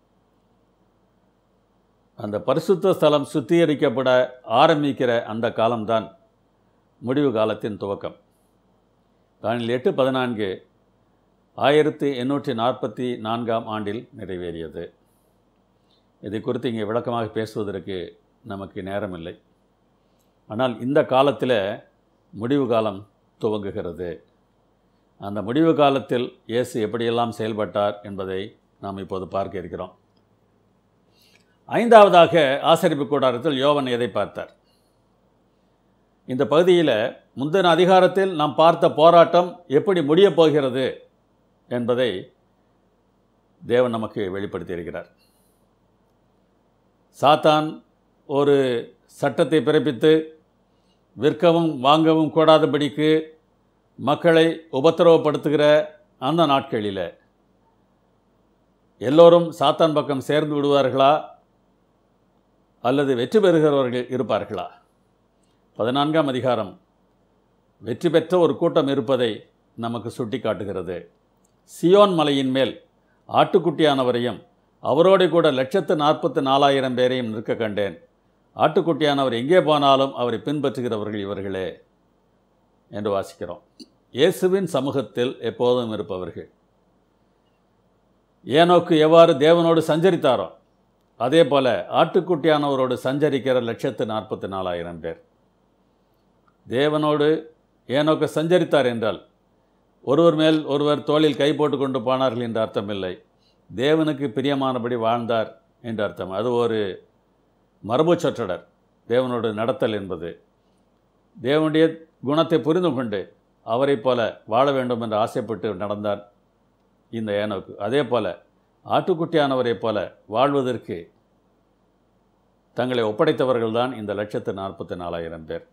அந்த பரிசுத்த ஸ்தலம் சுத்திகரிக்கப்பட ஆரம்பிக்கிற அந்த காலம்தான் முடிவு காலத்தின் துவக்கம் தானில் எட்டு பதினான்கு ஆயிரத்தி எண்ணூற்றி நாற்பத்தி நான்காம் ஆண்டில் நிறைவேறியது இதை குறித்து இங்கே விளக்கமாக பேசுவதற்கு நமக்கு நேரமில்லை ஆனால் இந்த காலத்தில் முடிவு காலம் துவங்குகிறது அந்த முடிவு காலத்தில் இயேசு எப்படியெல்லாம் செயல்பட்டார் என்பதை நாம் இப்போது பார்க்க இருக்கிறோம் ஐந்தாவதாக ஆசரிப்பு கூடாரத்தில் யோவன் எதை பார்த்தார் இந்த பகுதியில் முந்தின அதிகாரத்தில் நாம் பார்த்த போராட்டம் எப்படி முடியப் போகிறது என்பதை தேவன் நமக்கு வெளிப்படுத்தியிருக்கிறார் சாத்தான் ஒரு சட்டத்தை பிறப்பித்து விற்கவும் வாங்கவும் கூடாதபடிக்கு மக்களை உபத்திரவப்படுத்துகிற அந்த நாட்களில் எல்லோரும் சாத்தான் பக்கம் சேர்ந்து விடுவார்களா அல்லது வெற்றி பெறுகிறவர்கள் இருப்பார்களா பதினான்காம் அதிகாரம் வெற்றி பெற்ற ஒரு கூட்டம் இருப்பதை நமக்கு சுட்டி காட்டுகிறது சியோன் மலையின் மேல் ஆட்டுக்குட்டியானவரையும் அவரோடு கூட லட்சத்து நாற்பத்து நாலாயிரம் பேரையும் நிற்க கண்டேன் ஆட்டுக்குட்டியானவர் எங்கே போனாலும் அவரை பின்பற்றுகிறவர்கள் இவர்களே என்று வாசிக்கிறோம் இயேசுவின் சமூகத்தில் எப்போதும் இருப்பவர்கள் ஏனோக்கு எவ்வாறு தேவனோடு சஞ்சரித்தாரோ அதே போல ஆட்டுக்குட்டியானவரோடு சஞ்சரிக்கிற லட்சத்து நாற்பத்தி நாலாயிரம் பேர் தேவனோடு ஏனோக்கு சஞ்சரித்தார் என்றால் ஒருவர் மேல் ஒருவர் தோளில் கை போட்டு கொண்டு போனார்கள் என்ற அர்த்தமில்லை தேவனுக்கு பிரியமானபடி வாழ்ந்தார் என்ற அர்த்தம் அது ஒரு மரபு சொற்றொடர் தேவனோடு நடத்தல் என்பது தேவனுடைய குணத்தை புரிந்து கொண்டு அவரைப் போல வாழ வேண்டும் என்று ஆசைப்பட்டு நடந்தார் இந்த ஏனோக்கு அதே போல ஆட்டுக்குட்டியானவரைப் போல வாழ்வதற்கு தங்களை ஒப்படைத்தவர்கள்தான் இந்த லட்சத்து நாற்பத்தி நாலாயிரம் பேர்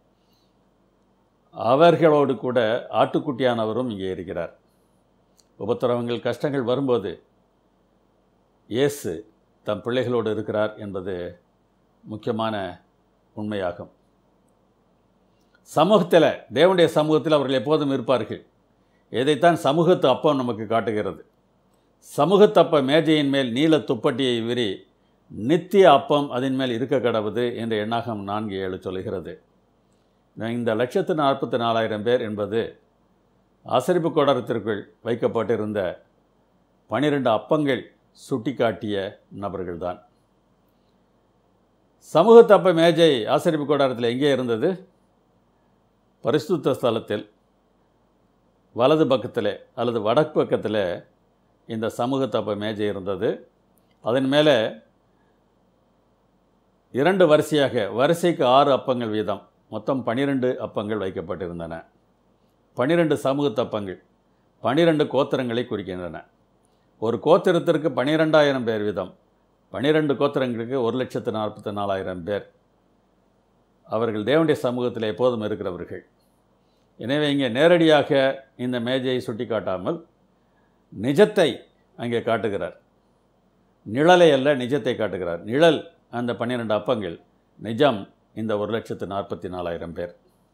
அவர்களோடு கூட ஆட்டுக்குட்டியானவரும் இங்கே இருக்கிறார் உபத்திரவங்கள் கஷ்டங்கள் வரும்போது இயேசு தம் பிள்ளைகளோடு இருக்கிறார் என்பது முக்கியமான உண்மையாகும் சமூகத்தில் தேவனுடைய சமூகத்தில் அவர்கள் எப்போதும் இருப்பார்கள் இதைத்தான் சமூகத்து அப்பம் நமக்கு காட்டுகிறது சமூகத்தப்ப மேஜையின் மேல் நீல துப்பட்டியை விரி நித்திய அப்பம் அதன் மேல் இருக்க கடவுது என்ற எண்ணாகம் நான்கு ஏழு சொல்கிறது இந்த லட்சத்து நாற்பத்தி நாலாயிரம் பேர் என்பது ஆசரிப்பு கோடரத்திற்குள் வைக்கப்பட்டிருந்த பனிரெண்டு அப்பங்கள் சுட்டிக்காட்டிய நபர்கள்தான் சமூகத்தப்ப மேஜை ஆசரிப்பு கோடாரத்தில் எங்கே இருந்தது பரிசுத்த ஸ்தலத்தில் வலது பக்கத்தில் அல்லது வடக்கு பக்கத்தில் இந்த சமூகத்தப்ப மேஜை இருந்தது அதன் மேலே இரண்டு வரிசையாக வரிசைக்கு ஆறு அப்பங்கள் வீதம் மொத்தம் பனிரெண்டு அப்பங்கள் வைக்கப்பட்டிருந்தன பனிரெண்டு சமூகத்தப்பங்கள் பனிரெண்டு கோத்திரங்களை குறிக்கின்றன ஒரு கோத்திரத்திற்கு பனிரெண்டாயிரம் பேர் வீதம் பனிரெண்டு கோத்திரங்களுக்கு ஒரு லட்சத்து நாற்பத்தி நாலாயிரம் பேர் அவர்கள் தேவனுடைய சமூகத்தில் எப்போதும் இருக்கிறவர்கள் எனவே இங்கே நேரடியாக இந்த மேஜையை சுட்டி காட்டாமல் நிஜத்தை அங்கே காட்டுகிறார் நிழலை அல்ல நிஜத்தை காட்டுகிறார் நிழல் அந்த பன்னிரெண்டு அப்பங்கள் நிஜம் இந்த ஒரு லட்சத்து நாற்பத்தி நாலாயிரம் பேர்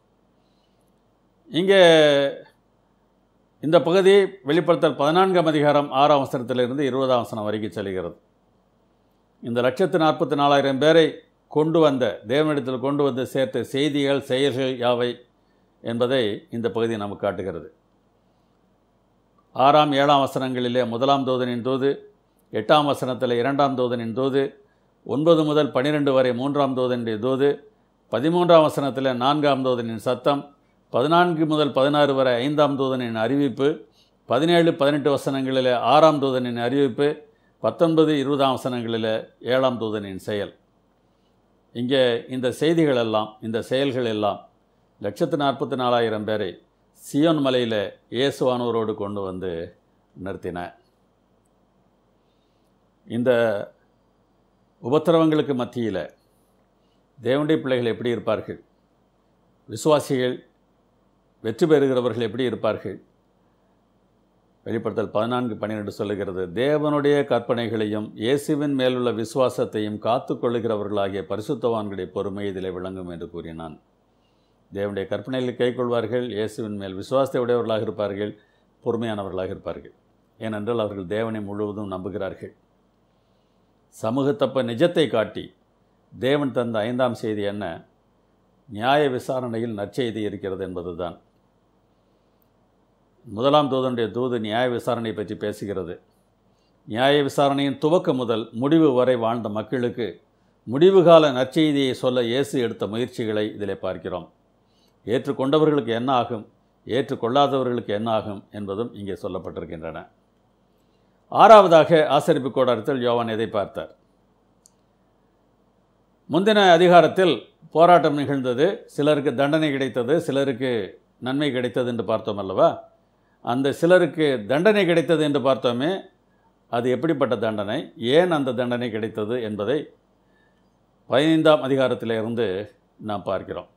இங்கே இந்த பகுதி வெளிப்படுத்தல் பதினான்காம் அதிகாரம் ஆறாம் வசனத்திலிருந்து இருபதாம் வசனம் வரைக்கும் செல்கிறது இந்த லட்சத்து நாற்பத்தி நாலாயிரம் பேரை கொண்டு வந்த தேவனிடத்தில் கொண்டு வந்து சேர்த்த செய்திகள் செயல்கள் யாவை என்பதை இந்த பகுதி நமக்கு காட்டுகிறது ஆறாம் ஏழாம் வசனங்களிலே முதலாம் தூதனின் தூது எட்டாம் வசனத்தில் இரண்டாம் தூதனின் தூது ஒன்பது முதல் பன்னிரெண்டு வரை மூன்றாம் தூதனுடைய தூது பதிமூன்றாம் வசனத்தில் நான்காம் தூதனின் சத்தம் பதினான்கு முதல் பதினாறு வரை ஐந்தாம் தூதனின் அறிவிப்பு பதினேழு பதினெட்டு வசனங்களில் ஆறாம் தூதனின் அறிவிப்பு பத்தொன்பது இருபதாம் வசனங்களில் ஏழாம் தூதனின் செயல் இங்கே இந்த செய்திகள் எல்லாம் இந்த செயல்கள் எல்லாம் லட்சத்து நாற்பத்தி நாலாயிரம் பேரை சியோன் மலையில் இயேசுவானவரோடு கொண்டு வந்து நிறுத்தின இந்த உபத்திரவங்களுக்கு மத்தியில் தேவனுடைய பிள்ளைகள் எப்படி இருப்பார்கள் விசுவாசிகள் வெற்றி பெறுகிறவர்கள் எப்படி இருப்பார்கள் வெளிப்படுத்தல் பதினான்கு பன்னிரெண்டு சொல்லுகிறது தேவனுடைய கற்பனைகளையும் இயேசுவின் மேலுள்ள விசுவாசத்தையும் காத்து கொள்ளுகிறவர்களாகிய பரிசுத்தவான்களுடைய பொறுமை இதில் விளங்கும் என்று கூறினான் தேவனுடைய கற்பனைகளை கைக்கொள்வார்கள் இயேசுவின் மேல் விசுவாசத்தை உடையவர்களாக இருப்பார்கள் பொறுமையானவர்களாக இருப்பார்கள் ஏனென்றால் அவர்கள் தேவனை முழுவதும் நம்புகிறார்கள் சமூகத்தப்ப நிஜத்தை காட்டி தேவன் தந்த ஐந்தாம் செய்தி என்ன நியாய விசாரணையில் நற்செய்தி இருக்கிறது என்பதுதான் முதலாம் தூதனுடைய தூது நியாய விசாரணை பற்றி பேசுகிறது நியாய விசாரணையின் துவக்கம் முதல் முடிவு வரை வாழ்ந்த மக்களுக்கு முடிவுகால நற்செய்தியை சொல்ல இயேசு எடுத்த முயற்சிகளை இதில் பார்க்கிறோம் ஏற்றுக்கொண்டவர்களுக்கு என்ன ஆகும் ஏற்றுக்கொள்ளாதவர்களுக்கு என்ன ஆகும் என்பதும் இங்கே சொல்லப்பட்டிருக்கின்றன ஆறாவதாக ஆசரிப்பு கோடாரத்தில் யோவான் எதை பார்த்தார் முந்தின அதிகாரத்தில் போராட்டம் நிகழ்ந்தது சிலருக்கு தண்டனை கிடைத்தது சிலருக்கு நன்மை கிடைத்தது என்று பார்த்தோம் அல்லவா அந்த சிலருக்கு தண்டனை கிடைத்தது என்று பார்த்தோமே அது எப்படிப்பட்ட தண்டனை ஏன் அந்த தண்டனை கிடைத்தது என்பதை பதினைந்தாம் அதிகாரத்திலிருந்து நாம் பார்க்கிறோம்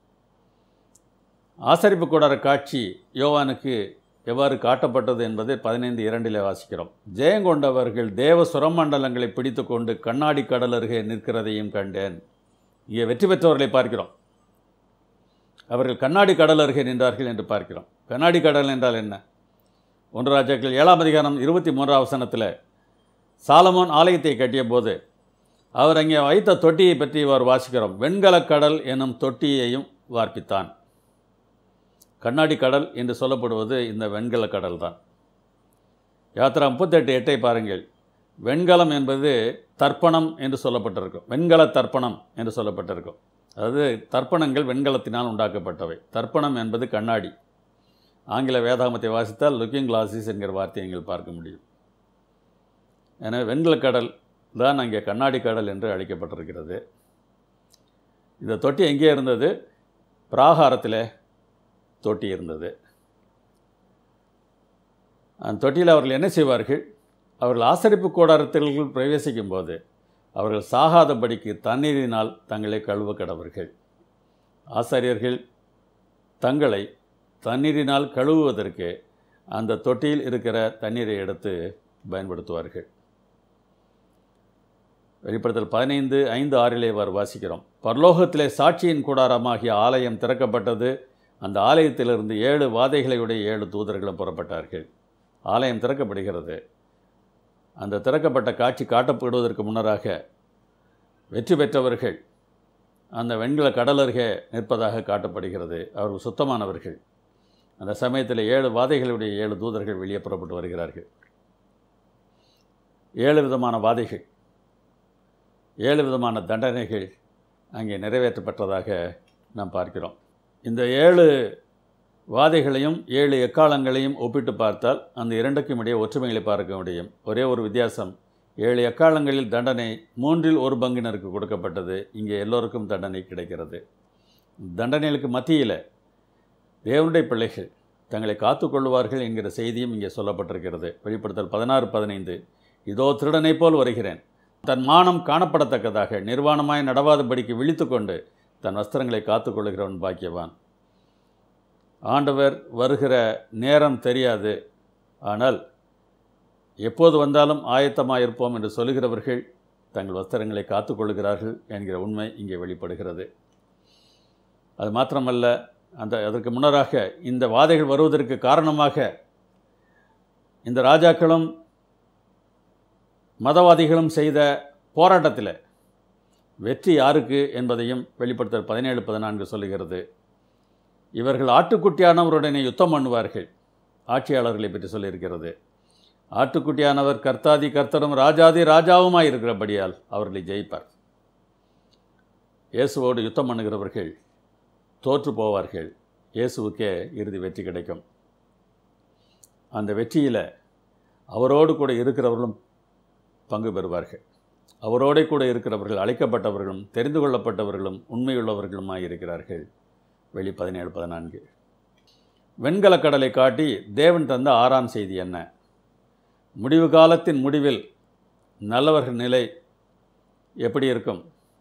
ஆசரிப்பு கூடார காட்சி யோவானுக்கு எவ்வாறு காட்டப்பட்டது என்பதை பதினைந்து இரண்டிலே வாசிக்கிறோம் ஜெயங்கொண்டவர்கள் தேவ சுரமண்டலங்களை பிடித்து கொண்டு கண்ணாடி கடல் அருகே நிற்கிறதையும் கண்டேன் இங்கே வெற்றி பெற்றவர்களை பார்க்கிறோம் அவர்கள் கண்ணாடி கடல் அருகே நின்றார்கள் என்று பார்க்கிறோம் கண்ணாடி கடல் என்றால் என்ன ஒன்று ராஜாக்கள் ஏழாம் அதிகாரம் இருபத்தி மூன்றாம் வசனத்தில் சாலமோன் ஆலயத்தை கட்டிய போது அவர் அங்கே வைத்த தொட்டியை பற்றி அவர் வாசிக்கிறோம் வெண்கலக் கடல் எனும் தொட்டியையும் வார்ப்பித்தான் கண்ணாடி கடல் என்று சொல்லப்படுவது இந்த வெண்கல கடல் தான் யாத்திரா முப்பத்தெட்டு எட்டை பாருங்கள் வெண்கலம் என்பது தர்ப்பணம் என்று சொல்லப்பட்டிருக்கும் வெண்கல தர்ப்பணம் என்று சொல்லப்பட்டிருக்கும் அதாவது தர்ப்பணங்கள் வெண்கலத்தினால் உண்டாக்கப்பட்டவை தர்ப்பணம் என்பது கண்ணாடி ஆங்கில வேதாகமத்தை வாசித்தால் லுக்கிங் கிளாஸஸ் என்கிற வார்த்தையை நீங்கள் பார்க்க முடியும் எனவே வெண்கல கடல் தான் அங்கே கண்ணாடி கடல் என்று அழைக்கப்பட்டிருக்கிறது இந்த தொட்டி எங்கே இருந்தது பிராகாரத்தில் தொட்டி இருந்தது அந்த தொட்டியில் அவர்கள் என்ன செய்வார்கள் அவர்கள் ஆசரிப்பு கூடாரத்திற்குள் பிரவேசிக்கும் போது அவர்கள் சாகாதபடிக்கு தண்ணீரினால் தங்களை கழுவ கடவர்கள் ஆசாரியர்கள் தங்களை தண்ணீரினால் கழுவுவதற்கு அந்த தொட்டியில் இருக்கிற தண்ணீரை எடுத்து பயன்படுத்துவார்கள் வெளிப்படுத்தல் பதினைந்து ஐந்து ஆறிலே அவர் வாசிக்கிறோம் பரலோகத்திலே சாட்சியின் கூடாரமாகிய ஆலயம் திறக்கப்பட்டது அந்த ஆலயத்திலிருந்து ஏழு வாதைகளையுடைய ஏழு தூதர்களும் புறப்பட்டார்கள் ஆலயம் திறக்கப்படுகிறது அந்த திறக்கப்பட்ட காட்சி காட்டப்படுவதற்கு முன்னராக வெற்றி பெற்றவர்கள் அந்த வெண்கல கடல் அருகே நிற்பதாக காட்டப்படுகிறது அவர்கள் சுத்தமானவர்கள் அந்த சமயத்தில் ஏழு வாதைகளுடைய ஏழு தூதர்கள் வெளியே புறப்பட்டு வருகிறார்கள் ஏழு விதமான வாதைகள் ஏழு விதமான தண்டனைகள் அங்கே நிறைவேற்றப்பட்டதாக நாம் பார்க்கிறோம் இந்த ஏழு வாதைகளையும் ஏழு எக்காலங்களையும் ஒப்பிட்டு பார்த்தால் அந்த இரண்டுக்கும் இடையே ஒற்றுமைகளை பார்க்க முடியும் ஒரே ஒரு வித்தியாசம் ஏழு எக்காலங்களில் தண்டனை மூன்றில் ஒரு பங்கினருக்கு கொடுக்கப்பட்டது இங்கே எல்லோருக்கும் தண்டனை கிடைக்கிறது தண்டனைகளுக்கு மத்தியில் தேவனுடைய பிள்ளைகள் தங்களை காத்துக்கொள்வார்கள் என்கிற செய்தியும் இங்கே சொல்லப்பட்டிருக்கிறது வெளிப்படுத்தல் பதினாறு பதினைந்து இதோ திருடனைப் போல் வருகிறேன் தன் மானம் காணப்படத்தக்கதாக நிர்வாணமாய் நடவாதபடிக்கு விழித்து கொண்டு தன் வஸ்திரங்களை காத்துக்கொள்கிறவன் பாக்கியவான் ஆண்டவர் வருகிற நேரம் தெரியாது ஆனால் எப்போது வந்தாலும் ஆயத்தமாக இருப்போம் என்று சொல்லுகிறவர்கள் தங்கள் வஸ்திரங்களை காத்துக்கொள்கிறார்கள் என்கிற உண்மை இங்கே வெளிப்படுகிறது அது மாத்திரமல்ல அந்த அதற்கு முன்னராக இந்த வாதைகள் வருவதற்கு காரணமாக இந்த ராஜாக்களும் மதவாதிகளும் செய்த போராட்டத்தில் வெற்றி யாருக்கு என்பதையும் வெளிப்படுத்தல் பதினேழு பதினான்கு சொல்லுகிறது இவர்கள் ஆட்டுக்குட்டியானவருடனே யுத்தம் பண்ணுவார்கள் ஆட்சியாளர்களை பற்றி சொல்லியிருக்கிறது ஆட்டுக்குட்டியானவர் கர்த்தாதி கர்த்தரும் ராஜாதி ராஜாவுமாய் இருக்கிறபடியால் அவர்களை ஜெயிப்பார் இயேசுவோடு யுத்தம் பண்ணுகிறவர்கள் தோற்று போவார்கள் இயேசுவுக்கே இறுதி வெற்றி கிடைக்கும் அந்த வெற்றியில் அவரோடு கூட இருக்கிறவர்களும் பங்கு பெறுவார்கள் அவரோட கூட இருக்கிறவர்கள் அழைக்கப்பட்டவர்களும் தெரிந்து கொள்ளப்பட்டவர்களும் உண்மையுள்ளவர்களுமாய் இருக்கிறார்கள் வெளி பதினேழு பதினான்கு வெண்கல கடலை காட்டி தேவன் தந்த ஆறாம் செய்தி என்ன முடிவு காலத்தின் முடிவில் நல்லவர்கள் நிலை எப்படி இருக்கும்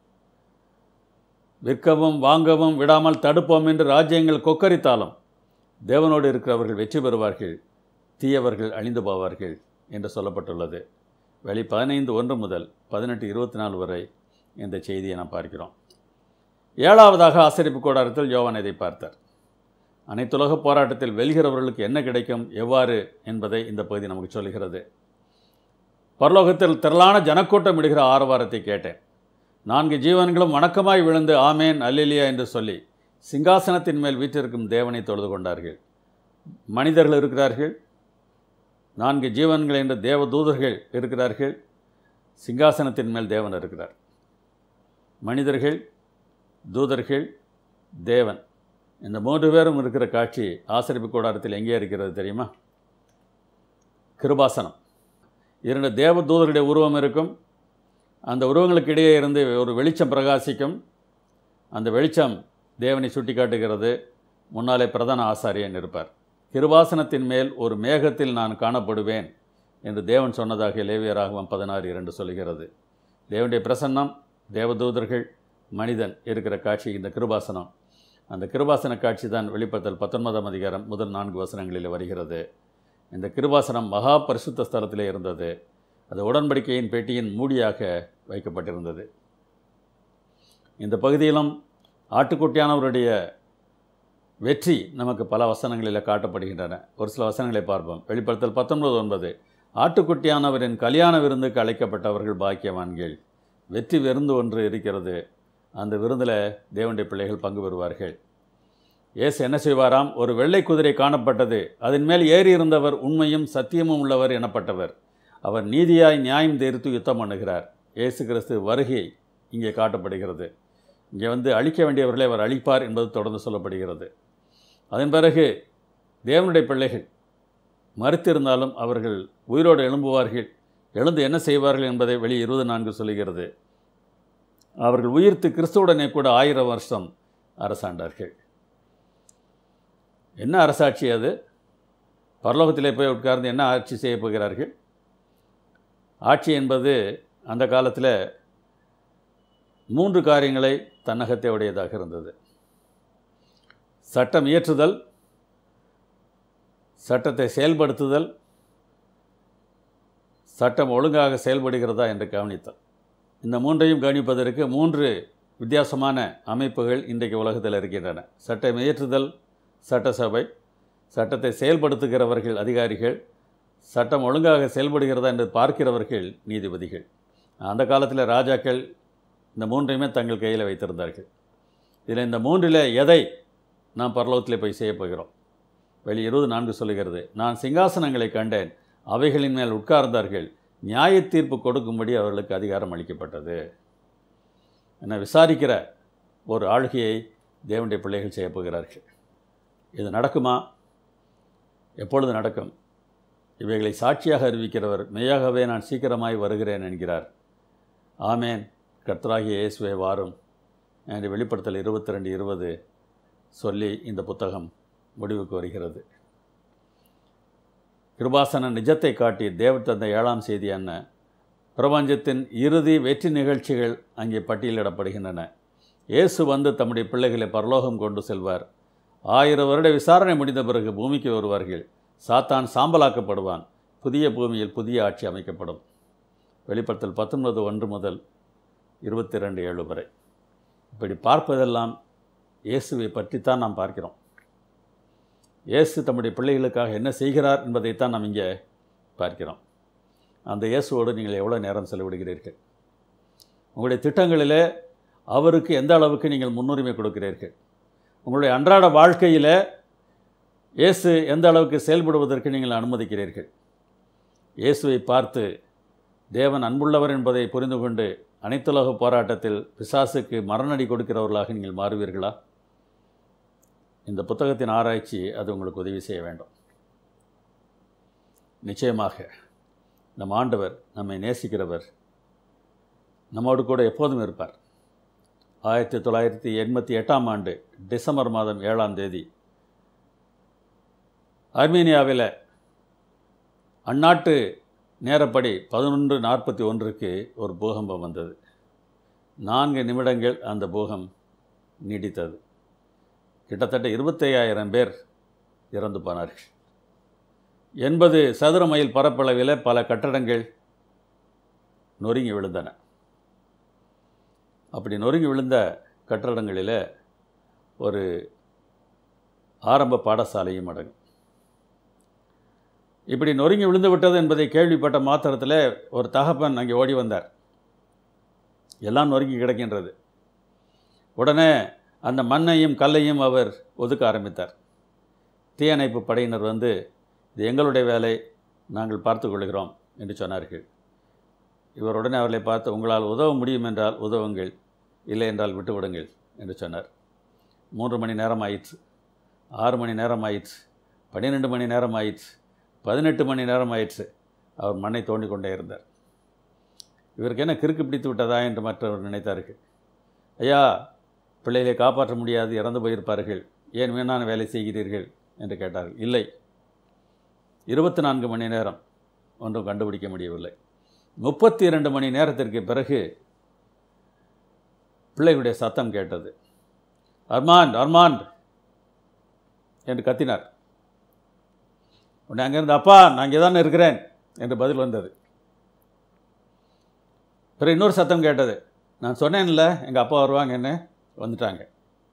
விற்கவும் வாங்கவும் விடாமல் தடுப்போம் என்று ராஜ்யங்கள் கொக்கரித்தாலும் தேவனோடு இருக்கிறவர்கள் வெற்றி பெறுவார்கள் தீயவர்கள் அழிந்து போவார்கள் என்று சொல்லப்பட்டுள்ளது வெளி பதினைந்து ஒன்று முதல் பதினெட்டு இருபத்தி நாலு வரை இந்த செய்தியை நாம் பார்க்கிறோம் ஏழாவதாக ஆசிரிப்பு கூடாரத்தில் யோவான் இதை பார்த்தார் அனைத்துலக போராட்டத்தில் வெல்கிறவர்களுக்கு என்ன கிடைக்கும் எவ்வாறு என்பதை இந்த பகுதி நமக்கு சொல்கிறது பரலோகத்தில் திரளான ஜனக்கூட்டம் இடுகிற ஆரவாரத்தை கேட்டேன் நான்கு ஜீவன்களும் வணக்கமாய் விழுந்து ஆமேன் அல்லிலியா என்று சொல்லி சிங்காசனத்தின் மேல் வீற்றிருக்கும் தேவனை தொழுது கொண்டார்கள் மனிதர்கள் இருக்கிறார்கள் நான்கு ஜீவன்கள் என்ற தேவ தூதர்கள் இருக்கிறார்கள் சிங்காசனத்தின் மேல் தேவன் இருக்கிறார் மனிதர்கள் தூதர்கள் தேவன் இந்த மூன்று பேரும் இருக்கிற காட்சி ஆசிரிப்பு கூடாரத்தில் எங்கே இருக்கிறது தெரியுமா கிருபாசனம் இரண்டு தேவ தூதர்களுடைய உருவம் இருக்கும் அந்த உருவங்களுக்கு இடையே இருந்து ஒரு வெளிச்சம் பிரகாசிக்கும் அந்த வெளிச்சம் தேவனை சுட்டி காட்டுகிறது முன்னாலே பிரதான ஆசாரியன் இருப்பார் கிருபாசனத்தின் மேல் ஒரு மேகத்தில் நான் காணப்படுவேன் என்று தேவன் சொன்னதாக லேவியராகவும் பதினாறு இரண்டு சொல்கிறது தேவனுடைய பிரசன்னம் தேவதூதர்கள் மனிதன் இருக்கிற காட்சி இந்த கிருபாசனம் அந்த கிருபாசன காட்சி தான் வெளிப்படுத்தல் பத்தொன்பதாம் அதிகாரம் முதல் நான்கு வசனங்களில் வருகிறது இந்த கிருபாசனம் மகா பரிசுத்த ஸ்தலத்திலே இருந்தது அது உடன்படிக்கையின் பெட்டியின் மூடியாக வைக்கப்பட்டிருந்தது இந்த பகுதியிலும் ஆட்டுக்குட்டியானவருடைய வெற்றி நமக்கு பல வசனங்களில் காட்டப்படுகின்றன ஒரு சில வசனங்களை பார்ப்போம் வெளிப்படுத்தல் பத்தொன்பது ஒன்பது ஆட்டுக்குட்டியானவரின் கல்யாண விருந்துக்கு அழைக்கப்பட்டவர்கள் பாக்கியவான்கள் வெற்றி விருந்து ஒன்று இருக்கிறது அந்த விருந்தில் தேவனுடைய பிள்ளைகள் பங்கு பெறுவார்கள் இயேசு என்ன செய்வாராம் ஒரு வெள்ளை குதிரை காணப்பட்டது அதன் மேல் ஏறி இருந்தவர் உண்மையும் சத்தியமும் உள்ளவர் எனப்பட்டவர் அவர் நீதியாய் நியாயம் தீர்த்து யுத்தம் பண்ணுகிறார் இயேசு கிறிஸ்து வருகை இங்கே காட்டப்படுகிறது இங்கே வந்து அழிக்க வேண்டியவர்களை அவர் அழிப்பார் என்பது தொடர்ந்து சொல்லப்படுகிறது அதன் பிறகு தேவனுடைய பிள்ளைகள் மறுத்திருந்தாலும் அவர்கள் உயிரோடு எழும்புவார்கள் எழுந்து என்ன செய்வார்கள் என்பதை வெளி இருபது நான்கு சொல்லுகிறது அவர்கள் உயிர்த்து கிறிஸ்துவுடனே கூட ஆயிரம் வருஷம் அரசாண்டார்கள் என்ன அரசாட்சி அது பரலோகத்திலே போய் உட்கார்ந்து என்ன ஆட்சி செய்ய போகிறார்கள் ஆட்சி என்பது அந்த காலத்தில் மூன்று காரியங்களை தன்னகத்தை உடையதாக இருந்தது சட்டம் இயற்றுதல் சட்டத்தை செயல்படுத்துதல் சட்டம் ஒழுங்காக செயல்படுகிறதா என்று கவனித்தல் இந்த மூன்றையும் கவனிப்பதற்கு மூன்று வித்தியாசமான அமைப்புகள் இன்றைக்கு உலகத்தில் இருக்கின்றன சட்டம் இயற்றுதல் சட்டசபை சட்டத்தை செயல்படுத்துகிறவர்கள் அதிகாரிகள் சட்டம் ஒழுங்காக செயல்படுகிறதா என்று பார்க்கிறவர்கள் நீதிபதிகள் அந்த காலத்தில் ராஜாக்கள் இந்த மூன்றையுமே தங்கள் கையில் வைத்திருந்தார்கள் இதில் இந்த மூன்றில் எதை நாம் பரலோகத்தில் போய் செய்ய போகிறோம் வெளி இருபது நான்கு சொல்லுகிறது நான் சிங்காசனங்களை கண்டேன் அவைகளின் மேல் உட்கார்ந்தார்கள் நியாய தீர்ப்பு கொடுக்கும்படி அவர்களுக்கு அதிகாரம் அளிக்கப்பட்டது என விசாரிக்கிற ஒரு ஆளுகையை தேவனுடைய பிள்ளைகள் செய்ய போகிறார்கள் இது நடக்குமா எப்பொழுது நடக்கும் இவைகளை சாட்சியாக அறிவிக்கிறவர் மெய்யாகவே நான் சீக்கிரமாய் வருகிறேன் என்கிறார் ஆமேன் கர்த்தராகிய இயேசுவே வாரும் என்று வெளிப்படுத்தல் இருபத்தி ரெண்டு இருபது சொல்லி இந்த புத்தகம் முடிவுக்கு வருகிறது கிருபாசன நிஜத்தை காட்டி தேவ தந்த ஏழாம் செய்தி என்ன பிரபஞ்சத்தின் இறுதி வெற்றி நிகழ்ச்சிகள் அங்கே பட்டியலிடப்படுகின்றன இயேசு வந்து தம்முடைய பிள்ளைகளை பரலோகம் கொண்டு செல்வார் ஆயிரம் வருட விசாரணை முடிந்த பிறகு பூமிக்கு வருவார்கள் சாத்தான் சாம்பலாக்கப்படுவான் புதிய பூமியில் புதிய ஆட்சி அமைக்கப்படும் வெளிப்படுத்தல் பத்தொன்பது ஒன்று முதல் இருபத்தி ரெண்டு ஏழு வரை இப்படி பார்ப்பதெல்லாம் இயேசுவை பற்றித்தான் நாம் பார்க்கிறோம் இயேசு தம்முடைய பிள்ளைகளுக்காக என்ன செய்கிறார் என்பதைத்தான் நாம் இங்கே பார்க்கிறோம் அந்த இயேசுவோடு நீங்கள் எவ்வளோ நேரம் செலவிடுகிறீர்கள் உங்களுடைய திட்டங்களிலே அவருக்கு எந்த அளவுக்கு நீங்கள் முன்னுரிமை கொடுக்கிறீர்கள் உங்களுடைய அன்றாட வாழ்க்கையில் இயேசு எந்த அளவுக்கு செயல்படுவதற்கு நீங்கள் அனுமதிக்கிறீர்கள் இயேசுவை பார்த்து தேவன் அன்புள்ளவர் என்பதை புரிந்து கொண்டு அனைத்துலக போராட்டத்தில் பிசாசுக்கு மரணடி கொடுக்கிறவர்களாக நீங்கள் மாறுவீர்களா இந்த புத்தகத்தின் ஆராய்ச்சி அது உங்களுக்கு உதவி செய்ய வேண்டும் நிச்சயமாக நம் ஆண்டவர் நம்மை நேசிக்கிறவர் நம்மோடு கூட எப்போதும் இருப்பார் ஆயிரத்தி தொள்ளாயிரத்தி எண்பத்தி எட்டாம் ஆண்டு டிசம்பர் மாதம் ஏழாம் தேதி அர்மீனியாவில் அந்நாட்டு நேரப்படி பதினொன்று நாற்பத்தி ஒன்றுக்கு ஒரு பூகம்பம் வந்தது நான்கு நிமிடங்கள் அந்த பூகம் நீடித்தது கிட்டத்தட்ட இருபத்தையாயிரம் பேர் இறந்து போனார்கள் எண்பது சதுர மைல் பரப்பளவில் பல கட்டடங்கள் நொறுங்கி விழுந்தன அப்படி நொறுங்கி விழுந்த கட்டடங்களில் ஒரு ஆரம்ப பாடசாலையும் அடங்கும் இப்படி நொறுங்கி விழுந்து விட்டது என்பதை கேள்விப்பட்ட மாத்திரத்தில் ஒரு தகப்பன் அங்கே ஓடி வந்தார் எல்லாம் நொறுங்கி கிடக்கின்றது உடனே அந்த மண்ணையும் கல்லையும் அவர் ஒதுக்க ஆரம்பித்தார் தீயணைப்பு படையினர் வந்து இது எங்களுடைய வேலை நாங்கள் பார்த்து கொள்கிறோம் என்று சொன்னார்கள் இவர் உடனே அவர்களை பார்த்து உங்களால் உதவ முடியும் என்றால் உதவுங்கள் இல்லை என்றால் விட்டுவிடுங்கள் என்று சொன்னார் மூன்று மணி நேரம் ஆயிற்று ஆறு மணி நேரம் ஆயிற்று பன்னிரெண்டு மணி நேரம் ஆயிற்று பதினெட்டு மணி நேரம் ஆயிற்று அவர் மண்ணை தோண்டி கொண்டே இருந்தார் இவருக்கு என்ன கிறுக்கு பிடித்து விட்டதா என்று மற்றவர் நினைத்தார்கள் ஐயா பிள்ளைகளை காப்பாற்ற முடியாது இறந்து போயிருப்பார்கள் ஏன் வீணான வேலை செய்கிறீர்கள் என்று கேட்டார்கள் இல்லை இருபத்தி நான்கு மணி நேரம் ஒன்றும் கண்டுபிடிக்க முடியவில்லை முப்பத்தி இரண்டு மணி நேரத்திற்கு பிறகு பிள்ளைகளுடைய சத்தம் கேட்டது அர்மாண்ட் அர்மாண்ட் என்று கத்தினார் உடனே அங்கேருந்து அப்பா நான் இங்கே தானே இருக்கிறேன் என்று பதில் வந்தது பிறகு இன்னொரு சத்தம் கேட்டது நான் சொன்னேன்ல எங்கள் அப்பா வருவாங்கன்னு வந்துட்டாங்க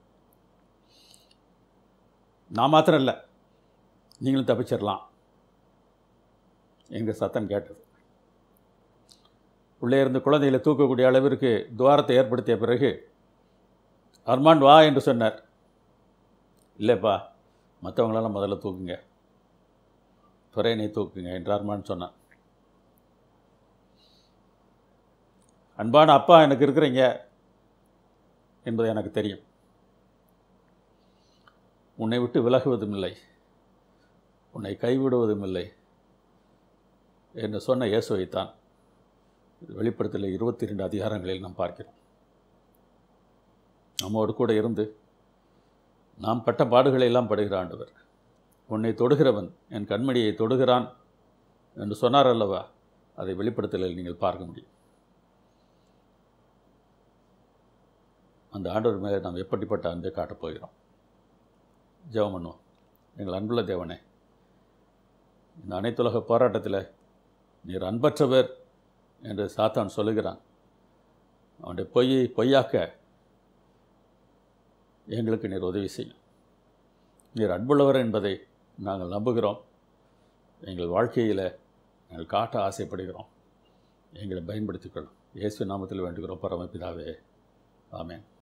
நான் மாத்திரம் இல்லை நீங்களும் தப்பிச்சிடலாம் எங்கள் சத்தம் கேட்டது உள்ளே இருந்து குழந்தைகளை தூக்கக்கூடிய அளவிற்கு துவாரத்தை ஏற்படுத்திய பிறகு அர்மாண்ட் வா என்று சொன்னார் இல்லைப்பா மற்றவங்களெல்லாம் முதல்ல தூக்குங்க துறையனை தூக்குங்க என்று அர்மான் சொன்னான் அன்பான அப்பா எனக்கு இருக்கிறீங்க என்பது எனக்கு தெரியும் உன்னை விட்டு விலகுவதும் இல்லை உன்னை கைவிடுவதும் இல்லை என்று சொன்ன இயேசுவைத்தான் வெளிப்படுத்தல இருபத்தி ரெண்டு அதிகாரங்களில் நாம் பார்க்கிறோம் நம்மோடு கூட இருந்து நாம் பட்ட பாடுகளை எல்லாம் படுகிற ஆண்டவர் உன்னை தொடுகிறவன் என் கண்மணியை தொடுகிறான் என்று சொன்னார் அல்லவா அதை வெளிப்படுத்தலில் நீங்கள் பார்க்க முடியும் அந்த ஆண்டவர் மேலே நாம் எப்படிப்பட்ட அன்பை காட்டப் போகிறோம் ஜெபம் பண்ணுவோம் எங்கள் அன்புள்ள தேவனே இந்த அனைத்துலக போராட்டத்தில் நீர் அன்பற்றவர் என்று சாத்தான் சொல்லுகிறான் அவனுடைய பொய்யை பொய்யாக்க எங்களுக்கு நீர் உதவி செய்யும் நீர் அன்புள்ளவர் என்பதை நாங்கள் நம்புகிறோம் எங்கள் வாழ்க்கையில் நாங்கள் காட்ட ஆசைப்படுகிறோம் எங்களை பயன்படுத்திக்கொள்ளும் இயேசு நாமத்தில் வேண்டுகிறோம் பரமபிதாவே ஆமென்